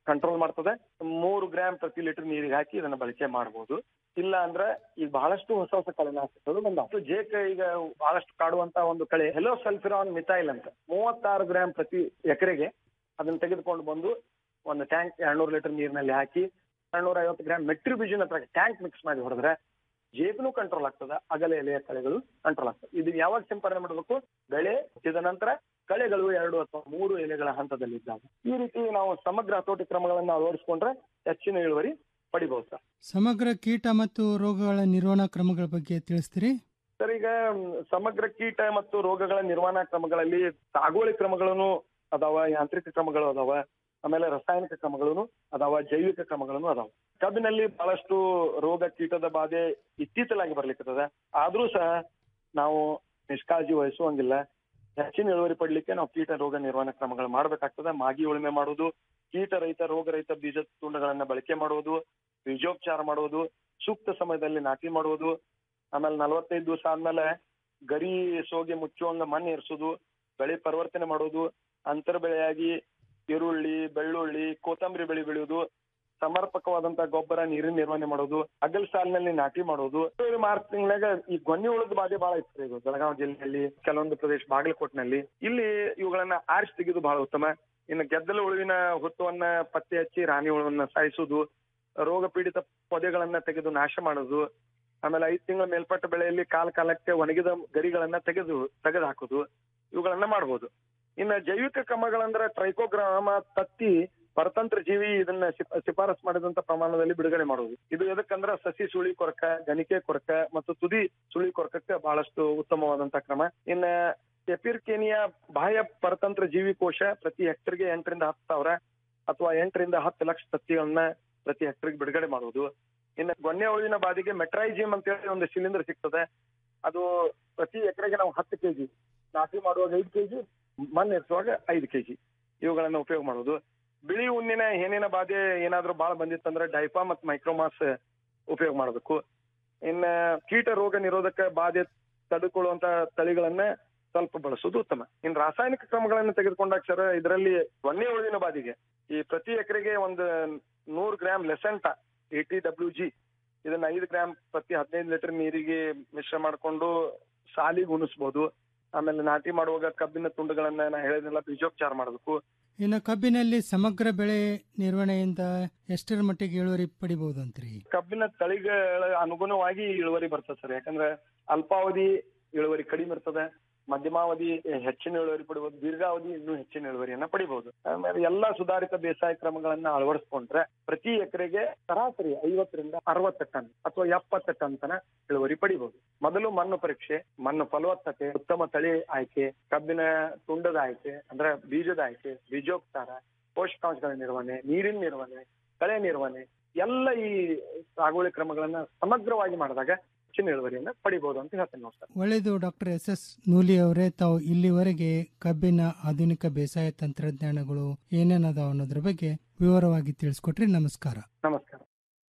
ಕಂಟ್ರೋಲ್ ಮಾಡ್ತದೆ ಮೂರು ಗ್ರಾಮ್ ಪ್ರತಿ ಲೀಟರ್ ನೀರಿಗೆ ಹಾಕಿ ಇದನ್ನ ಬಳಕೆ ಮಾಡಬಹುದು ಇಲ್ಲ ಅಂದ್ರೆ ಈಗ ಬಹಳಷ್ಟು ಹೊಸ ಹೊಸ ಕಳೆನಾಶಕಗಳು ಬಂದಾವ ಜೇಕ ಈಗ ಬಹಳಷ್ಟು ಕಾಡುವಂತ ಒಂದು ಕಳೆ ಹೆಲೋ ಸಲ್ಫಿರಾನ್ ಮಿಥೈಲ್ ಅಂತ ಮೂವತ್ತಾರು ಗ್ರಾಮ್ ಪ್ರತಿ ಎಕರೆಗೆ ಅದನ್ನ ತೆಗೆದುಕೊಂಡು ಬಂದು ಒಂದು ಟ್ಯಾಂಕ್ ಎರಡ್ನೂರು ಲೀಟರ್ ನೀರಿನಲ್ಲಿ ಹಾಕಿ ಎರಡ್ನೂರ ಐವತ್ತು ಗ್ರಾಮ್ ಮೆಟ್ರಿಬ್ಯೂಜನ್ ಹತ್ರ ಟ್ಯಾಂಕ್ ಮಿಕ್ಸ್ ಮಾಡಿ ಹೊಡೆದ್ರೆ ಜೇಬನು ಕಂಟ್ರೋಲ್ ಆಗ್ತದೆ ಅಗಲ ಎಲೆಯ ಕಳೆಗಳು ಕಂಟ್ರೋಲ್ ಆಗ್ತದೆ ಇದು ಯಾವಾಗ ಸಿಂಪರಣೆ ಮಾಡಬೇಕು ಬೆಳೆ ಹುಟ್ಟಿದ ನಂತರ ಕಳೆಗಳು ಎರಡು ಅಥವಾ ಮೂರು ಎಲೆಗಳ ಹಂತದಲ್ಲಿದ್ದಾಗ ಈ ರೀತಿ ನಾವು ಸಮಗ್ರ ಹತೋಟಿ ಕ್ರಮಗಳನ್ನು ಅಳವಡಿಸಿಕೊಂಡ್ರೆ ಹೆಚ್ಚಿನ ಇಳುವರಿ ಪಡಿಬಹುದು ಸರ್ ಸಮಗ್ರ ಕೀಟ ಮತ್ತು ರೋಗಗಳ ನಿರ್ವಹಣಾ ಕ್ರಮಗಳ ಬಗ್ಗೆ ತಿಳಿಸ್ತೀರಿ ಸರ್ ಈಗ ಮ್, ಸಮಗ್ರ ಕೀಟ ಮತ್ತು ರೋಗಗಳ ನಿರ್ವಹಣಾ ಕ್ರಮಗಳಲ್ಲಿ ಸಾಗುವಳಿ ಕ್ರಮಗಳನ್ನು ಅದಾವ ಯಾಂತ್ರಿಕ ಕ್ರಮಗಳು ಅದಾವ ಆಮೇಲೆ ರಾಸಾಯನಿಕ ಕ್ರಮಗಳನ್ನು ಅದಾವ ಜೈವಿಕ ಕ್ರಮಗಳನ್ನು ಅದಾವ ಕಬ್ಬಿನಲ್ಲಿ ಬಹಳಷ್ಟು ರೋಗ ಕೀಟದ ಬಾಧೆ ಇತ್ತೀಚಲಾಗಿ ಬರ್ಲಿಕ್ಕದ ಆದ್ರೂ ಸಹ ನಾವು ನಿಷ್ಕಾಳಜಿ ವಹಿಸುವಂಗಿಲ್ಲ ಹೆಚ್ಚಿನ ಇಳುವರಿ ಪಡ್ಲಿಕ್ಕೆ ನಾವು ಕೀಟ ರೋಗ ನಿರ್ವಹಣಾ ಕ್ರಮಗಳು ಮಾಡ್ಬೇಕಾಗ್ತದೆ ಮಾಗಿ ಉಳುಮೆ ಮಾಡುವುದು ಕೀಟ ರಹಿತ ರೋಗ ರಹಿತ ಬೀಜ ತುಂಡುಗಳನ್ನ ಬಳಕೆ ಮಾಡುವುದು ಬೀಜೋಪಚಾರ ಮಾಡುವುದು ಸೂಕ್ತ ಸಮಯದಲ್ಲಿ ನಾಟಿ ಮಾಡುವುದು ಆಮೇಲೆ ನಲವತ್ತೈದು ದಿವಸ ಆದ್ಮೇಲೆ ಗರಿ ಸೋಗೆ ಮುಚ್ಚುವಂಗ ಮಣ್ಣು ಏರ್ಸೋದು ಬೆಳೆ ಪರಿವರ್ತನೆ ಮಾಡೋದು ಅಂತರ ಬೆಳೆಯಾಗಿ ಈರುಳ್ಳಿ ಬೆಳ್ಳುಳ್ಳಿ ಕೊತ್ತಂಬರಿ ಬೆಳೆ ಬೆಳೆಯೋದು ಸಮರ್ಪಕವಾದಂತ ಗೊಬ್ಬರ ನೀರಿನ ನಿರ್ವಹಣೆ ಮಾಡೋದು ಅಗಲ್ ಸಾಲಿನಲ್ಲಿ ನಾಟಿ ಮಾಡೋದು ಫೆಬ್ರವರಿ ಮಾರ್ಚ್ ತಿಂಗಳಾಗ ಈ ಗೊನ್ನಿ ಉಳದ ಬಾಧೆ ಬಹಳ ಇತ್ತು ಇದು ಬೆಳಗಾವಿ ಜಿಲ್ಲೆಯಲ್ಲಿ ಕೆಲವೊಂದು ಪ್ರದೇಶ ಬಾಗಲಕೋಟ್ನಲ್ಲಿ ಇಲ್ಲಿ ಇವುಗಳನ್ನ ಆರಿಸಿ ತೆಗೆದು ಬಹಳ ಉತ್ತಮ ಇನ್ನು ಗೆದ್ದಲು ಉಳುವಿನ ಹುತ್ತವನ್ನ ಪತ್ತೆ ಹಚ್ಚಿ ರಾಣಿ ಹುಳುವನ್ನ ಸಾಯಿಸುವುದು ರೋಗ ಪೀಡಿತ ಪೊದೆಗಳನ್ನ ತೆಗೆದು ನಾಶ ಮಾಡೋದು ಆಮೇಲೆ ಐದು ತಿಂಗಳ ಮೇಲ್ಪಟ್ಟ ಬೆಳೆಯಲ್ಲಿ ಕಾಲ ಕಾಲಕ್ಕೆ ಒಣಗಿದ ಗರಿಗಳನ್ನ ತೆಗೆದು ತೆಗೆದು ಹಾಕೋದು ಇವುಗಳನ್ನ ಮಾಡಬಹುದು ಇನ್ನು ಜೈವಿಕ ಕ್ರಮಗಳಂದ್ರೆ ಟ್ರೈಕೋಗ್ರಾಮ ತತ್ತಿ ಪರತಂತ್ರ ಜೀವಿ ಇದನ್ನ ಶಿಫ- ಶಿಫಾರಸ್ ಮಾಡಿದಂತ ಪ್ರಮಾಣದಲ್ಲಿ ಬಿಡುಗಡೆ ಮಾಡುವುದು ಇದು ಎದಕ್ಕಂದ್ರ ಸಸಿ ಸುಳಿ ಕೊರಕ ಗಣಿಕೆ ಕೊರಕ ಮತ್ತು ತುದಿ ಸುಳಿ ಕೊರಕಕ್ಕೆ ಬಹಳಷ್ಟು ಉತ್ತಮವಾದಂತ ಕ್ರಮ ಇನ್ನ ಎಪಿರ್ಕೇನಿಯಾ ಬಾಹ್ಯ ಪರತಂತ್ರ ಜೀವಿ ಕೋಶ ಪ್ರತಿ ಹೆಕ್ಟರ್ಗೆ ಎಂಟರಿಂದ ಹತ್ತು ಸಾವಿರ ಅಥವಾ ಎಂಟರಿಂದ ಹತ್ತು ಲಕ್ಷ ತತ್ತಿಗಳನ್ನ ಪ್ರತಿ ಹೆಕ್ಟರ್ಗೆ ಬಿಡುಗಡೆ ಮಾಡುವುದು ಇನ್ನು ಗೊನ್ನೆ ಹುಳುವಿನ ಬಾದಿಗೆ ಮೆಟ್ರೈಜಿಯಂ ಅಂತ ಹೇಳಿ ಒಂದು ಸಿಲಿಂಡರ್ ಸಿಗ್ತದೆ ಅದು ಪ್ರತಿ ಎಕರೆಗೆ ನಾವು ಹತ್ತು ಕೆಜಿ ನಾಟಿ ಮಾಡುವಾಗ ಐದು ಕೆಜಿ ಮಣ್ಣು ಎರಿಸುವಾಗ ಐದು ಕೆಜಿ ಇವುಗಳನ್ನ ಉಪಯೋಗ ಮಾಡೋದು ಬಿಳಿ ಹುಣ್ಣಿನ ಹೇನಿನ ಬಾಧೆ ಏನಾದ್ರೂ ಬಾಳ ಬಂದಿತ್ತಂದ್ರೆ ಡೈಫಾ ಮತ್ತು ಮೈಕ್ರೋಮಾಸ್ ಉಪಯೋಗ ಮಾಡಬೇಕು ಇನ್ನ ಕೀಟ ರೋಗ ನಿರೋಧಕ ಬಾಧೆ ತಡೆಕೊಳ್ಳುವಂತ ತಳಿಗಳನ್ನ ಸ್ವಲ್ಪ ಬಳಸೋದು ಉತ್ತಮ ಇನ್ ರಾಸಾಯನಿಕ ಕ್ರಮಗಳನ್ನು ತೆಗೆದುಕೊಂಡಾಗ ಸರ್ ಇದರಲ್ಲಿ ಒಂದೇ ಹುಳುವಿನ ಬಾದಿಗೆ ಈ ಪ್ರತಿ ಎಕರೆಗೆ ಒಂದು ನೂರು gram Lesenta eighty W G ಇದನ್ನ ಐದು ಗ್ರಾಮ್ ಪ್ರತಿ ಹದಿನೈದು ಲೀಟರ್ ನೀರಿಗೆ ಮಿಶ್ರ ಮಾಡಿಕೊಂಡು ಸಾಲಿಗೆ ಉಣಿಸ್ಬೋದು ಆಮೇಲೆ ನಾಟಿ ಮಾಡುವಾಗ ಕಬ್ಬಿನ ತುಂಡುಗಳನ್ನ ನಾ ಹೇಳಿದ್ನೆಲ್ಲ ಬೀಜೋಪಚಾರ ಮಾಡಬೇಕು ಇನ್ನು ಕಬ್ಬಿನಲ್ಲಿ ಸಮಗ್ರ ಬೆಳೆ ನಿರ್ವಹಣೆಯಿಂದ ಎಷ್ಟರ ಮಟ್ಟಿಗೆ ಇಳುವರಿ ಪಡಿಬಹುದು ಅಂತ್ರಿ ಕಬ್ಬಿನ ತಳಿಗಳ ಅನುಗುಣವಾಗಿ ಇಳುವರಿ ಬರ್ತದೆ ಸರ್ ಯಾಕಂದ್ರೆ ಅಲ್ಪಾವಧಿ ಇಳುವರಿ ಕಡಿಮೆ ಇರ್ತದೆ ಮಧ್ಯಮಾವಧಿ ಹೆಚ್ಚಿನ ಇಳುವರಿ ಪಡಿಬಹುದು ದೀರ್ಘಾವಧಿ ಇನ್ನೂ ಹೆಚ್ಚಿನ ಇಳುವರಿಯನ್ನ ಪಡಿಬಹುದು ಆಮೇಲೆ ಎಲ್ಲಾ ಸುಧಾರಿತ ಬೇಸಾಯ ಕ್ರಮಗಳನ್ನ ಅಳವಡಿಸ್ಕೊಂಡ್ರೆ ಪ್ರತಿ ಎಕರೆಗೆ ಸರಾಸರಿ ಐವತ್ತರಿಂದ ಅರವತ್ತು ಟನ್ ಅಥವಾ ಎಪ್ಪತ್ತು ಟನ್ ತನ ಇಳುವರಿ ಪಡಿಬಹುದು ಮೊದಲು ಮಣ್ಣು ಪರೀಕ್ಷೆ ಮಣ್ಣು ಫಲವತ್ತತೆ ಉತ್ತಮ ತಳಿ ಆಯ್ಕೆ ಕಬ್ಬಿನ ತುಂಡದ ಆಯ್ಕೆ ಅಂದ್ರೆ ಬೀಜದ ಆಯ್ಕೆ ಬೀಜೋಪಚಾರ ಪೋಷಕಾಂಶಗಳ ನಿರ್ವಹಣೆ ನೀರಿನ ನಿರ್ವಹಣೆ ಕಳೆ ನಿರ್ವಹಣೆ ಎಲ್ಲ ಈ ಸಾಗುವಳಿ ಕ್ರಮಗಳನ್ನ ಸಮಗ್ರವಾಗಿ ಮಾಡಿದಾಗ ಹೆಚ್ಚಿನ ಇಳುವರಿಯನ್ನ ಪಡಿಬಹುದು ಅಂತ ಹೇಳ್ತೇನೆ ನಾವು ಸರ್ ಒಳ್ಳೆಯದು ಡಾಕ್ಟರ್ ಎಸ್ ಎಸ್ ನೂಲಿ ಅವರೇ ತಾವು ಇಲ್ಲಿವರೆಗೆ ಕಬ್ಬಿನ ಆಧುನಿಕ ಬೇಸಾಯ ತಂತ್ರಜ್ಞಾನಗಳು ಏನೇನದಾವ ಅನ್ನೋದ್ರ ಬಗ್ಗೆ ವಿವರವಾಗಿ ತಿಳಿಸ್ಕೊಟ್ರಿ ನಮಸ್ಕಾರ ನಮಸ್ಕಾರ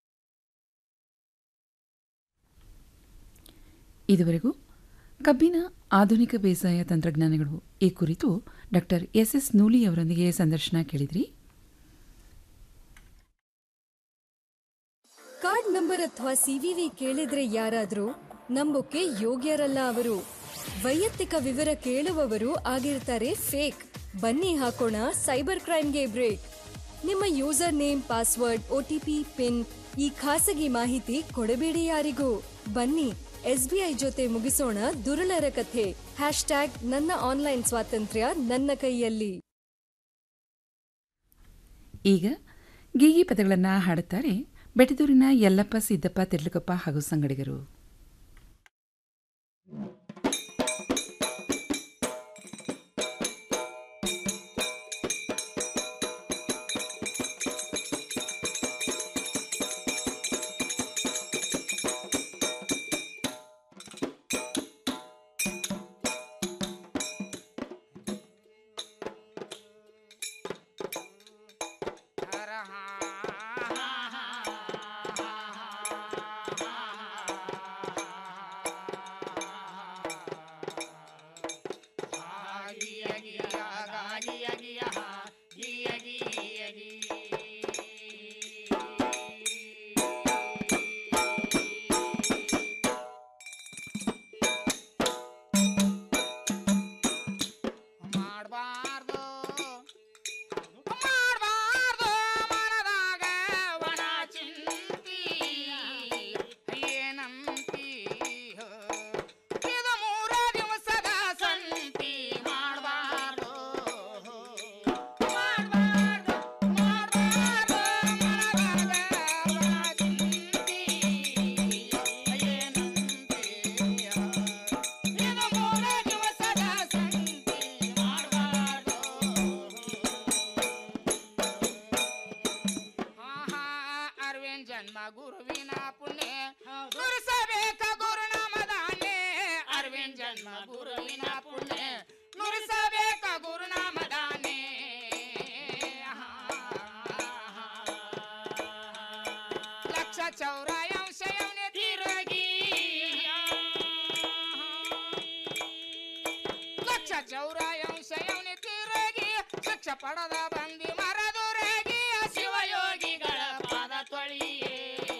ಇದುವರೆಗೂ ಕಬ್ಬಿನ ಆಧುನಿಕ ಬೇಸಾಯ ತಂತ್ರಜ್ಞಾನಗಳು ಈ ಕುರಿತು ಡಾಕ್ಟರ್ ಎಸ್ ಎಸ್ ನೂಲಿ ಅವರೊಂದಿಗೆ ಸಂದರ್ಶನ ಕೇಳಿದ್ರಿ ಕಾರ್ಡ್ ನಂಬರ್ ಅಥವಾ ಸಿವಿವಿ ಕೇಳಿದ್ರೆ ಯಾರಾದ್ರೂ ನಂಬೋಕೆ ಯೋಗ್ಯರಲ್ಲ ಅವರು ವೈಯಕ್ತಿಕ ವಿವರ ಕೇಳುವವರು ಆಗಿರ್ತಾರೆ ಫೇಕ್ ಬನ್ನಿ ಹಾಕೋಣ ಸೈಬರ್ ಕ್ರೈಮ್ಗೆ ಬ್ರೇಕ್ ನಿಮ್ಮ username password OTP PIN ಈ ಖಾಸಗಿ ಮಾಹಿತಿ ಕೊಡಬೇಡಿ ಯಾರಿಗೂ ಬನ್ನಿ ಎಸ್ಬಿಐ ಜೊತೆ ಮುಗಿಸೋಣ ದುರುಳರ ಕಥೆ ಹ್ಯಾಶ್ ಟ್ಯಾಗ್ ನನ್ನ ಆನ್ಲೈನ್ ಸ್ವಾತಂತ್ರ್ಯ ನನ್ನ ಕೈಯಲ್ಲಿ ಈಗ ಗೀಗಿ ಪದಗಳನ್ನು ಹಾಡುತ್ತಾರೆ ಬೆಟದೂರಿನ ಯಲ್ಲಪ್ಪ ಸಿದ್ದಪ್ಪ ತಿರ್ಲಕಪ್ಪ ಹಾಗೂ ಸಂಗಡಿಗರು ಆ ಚೌರಾಯಂಶ ಯವನಿ ತಿರುಗಿ ಶಿಕ್ಷ ಪಡೆದ ಬಂದಿ ಮರದುರಗಿ ಶಿವಯೋಗಿಗಳ ಪಾದ ತೊಳಿಯೇ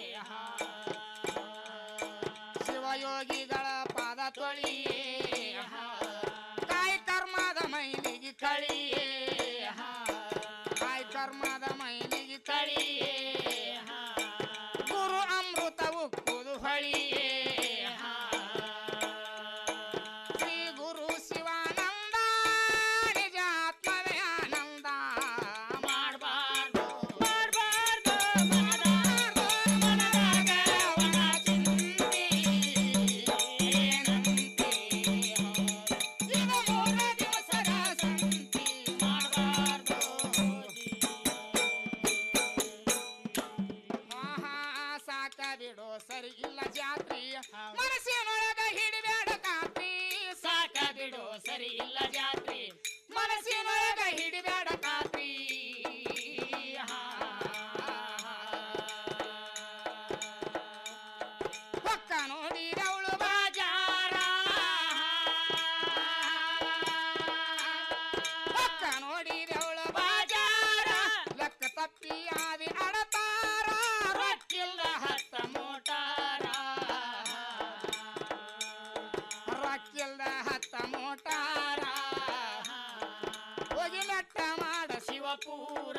ಶಿವಯೋಗಿಗಳ ಪಾದ ತೊಳಿಯೇ ಕಾಯಿ ಕರ್ಮದ ಮೈಲಿಗೆ ಕಳಿಯೇ ಕಾಯಿ ಕರ್ಮದ ಮೈಲಿಗೆ ಕಳಿಯೇ ಗುರು ಅಮೃತವು ಕುದು ಹೊಳಿಯೇ ಶ್ರೀ ಗುರು ಶಿವಾನಂದ ನಿಜ ಆತ್ಮವೇ ಆನಂದ ಮಾಡಬಾರ್ದು ಮಾಡಬಾರ್ದು ಮಾಡಬಾರ್ದು ಮನದಾಗ ಒಣ ಚಿಂತೆ ಏನಂತೆ ಇದು ಮೂರ ದಿವಸದ ಸಂತಿ ಮಾಡಬಾರ್ದು ಆಹಾ ಸಾಕ ಬಿಡು ಸರಿ ಇಲ್ಲ ಜಾತ್ರಿ ಮನಸ್ಸಿನೊಳಗ ಹಿಡಿಬೇಡ ಕಾತ್ರಿ ಸಾಕ ಬಿಡು ಸರಿ ಇಲ್ಲ ಜಾತ್ರಿ ಮನಸ್ಸಿನೊಳಗ ಹಿಡಿಬೇಡ ಕಾತ್ರಿ ಪಕ್ಕ ನೋಡಿದವಳು ಬಾಜಾರ ಪಕ್ಕ ನೋಡಿದವಳು ಬಾಜಾರ ಲೆಕ್ಕ ತಪ್ಪಿ ಆದಿ ಅಡತಾರ ರೊಕ್ಕಿಲ್ಲ ಹತ್ತ ಮೋಟಾರ ರೊಕ್ಕಿಲ್ದ ಹತ್ತ ಮೋಟಾರ ಹೋಗಿ ಮೆಟ್ಟ ಮಾಡ ಶಿವಪೂರ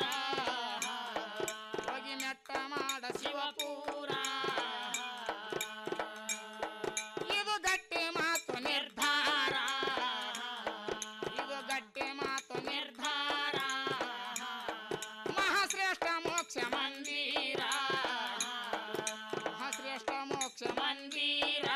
ಹೋಗಿ ಮೆಟ್ಟ ಮಾಡ ಶಿವಪೂರ ಇದು ಗಟ್ಟಿ ಮಾತು ನಿರ್ಧಾರ ಇದು ಗಟ್ಟಿ ಮಾತು ನಿರ್ಧಾರ ಮಹಾಶ್ರೇಷ್ಠ ಮೋಕ್ಷ ಮಂದಿರ ಮಹಾಶ್ರೇಷ್ಠ ಮೋಕ್ಷ ಮಂದಿರ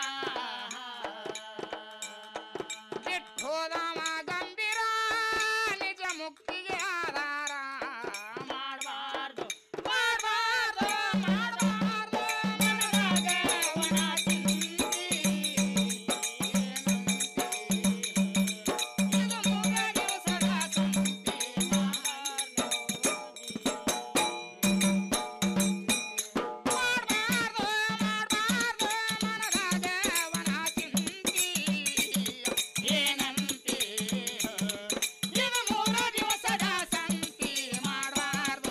ಬಿಟ್ಟು ಹೋದವ ಗಂಭೀರ ನಿಜ ಮುಕ್ತಿಗೆ ಆಧಾರ ಮಾಡಬಾರ್ದು ಮಾಡಬಾರ್ದು ಮಾಡಬಾರ್ದು ಮನದಾಗ ಒಣ ಚಿಂತೆ ಇದು ಮೂರ ದಿವಸದ ಸಂತೆ ಏನಂತೆ ಇದು ಮೂರ ದಿವಸದ ಸಂತಿ ಮಾಡಬಾರ್ದು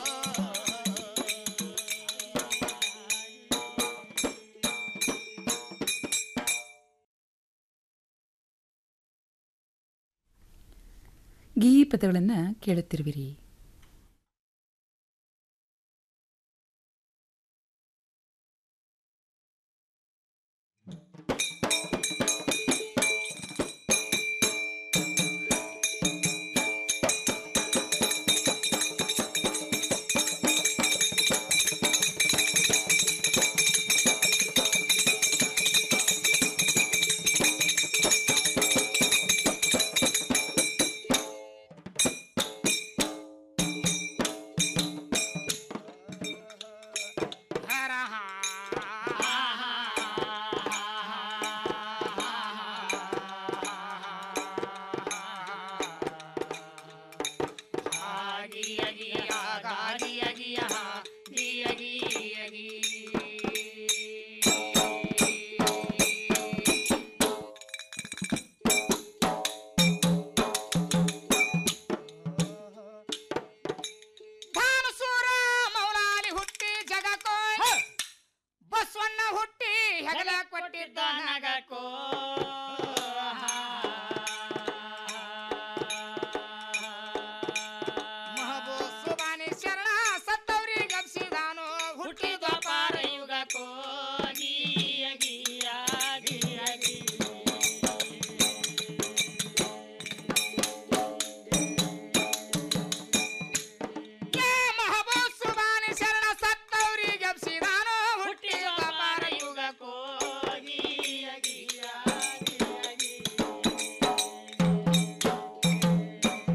ಗೀಪದಗಳನ್ನು ಕೇಳುತ್ತಿರುವಿರಿ ಧಾನಸೂರ ಮೌಲಾಲಿ ಹುಟ್ಟಿ ಜಗಕ್ಕೋ ಬಸವಣ್ಣ ಹುಟ್ಟಿ ಹೆಗಲ ಕೊಟ್ಟಿದ್ದ ನಗಕ್ಕೋ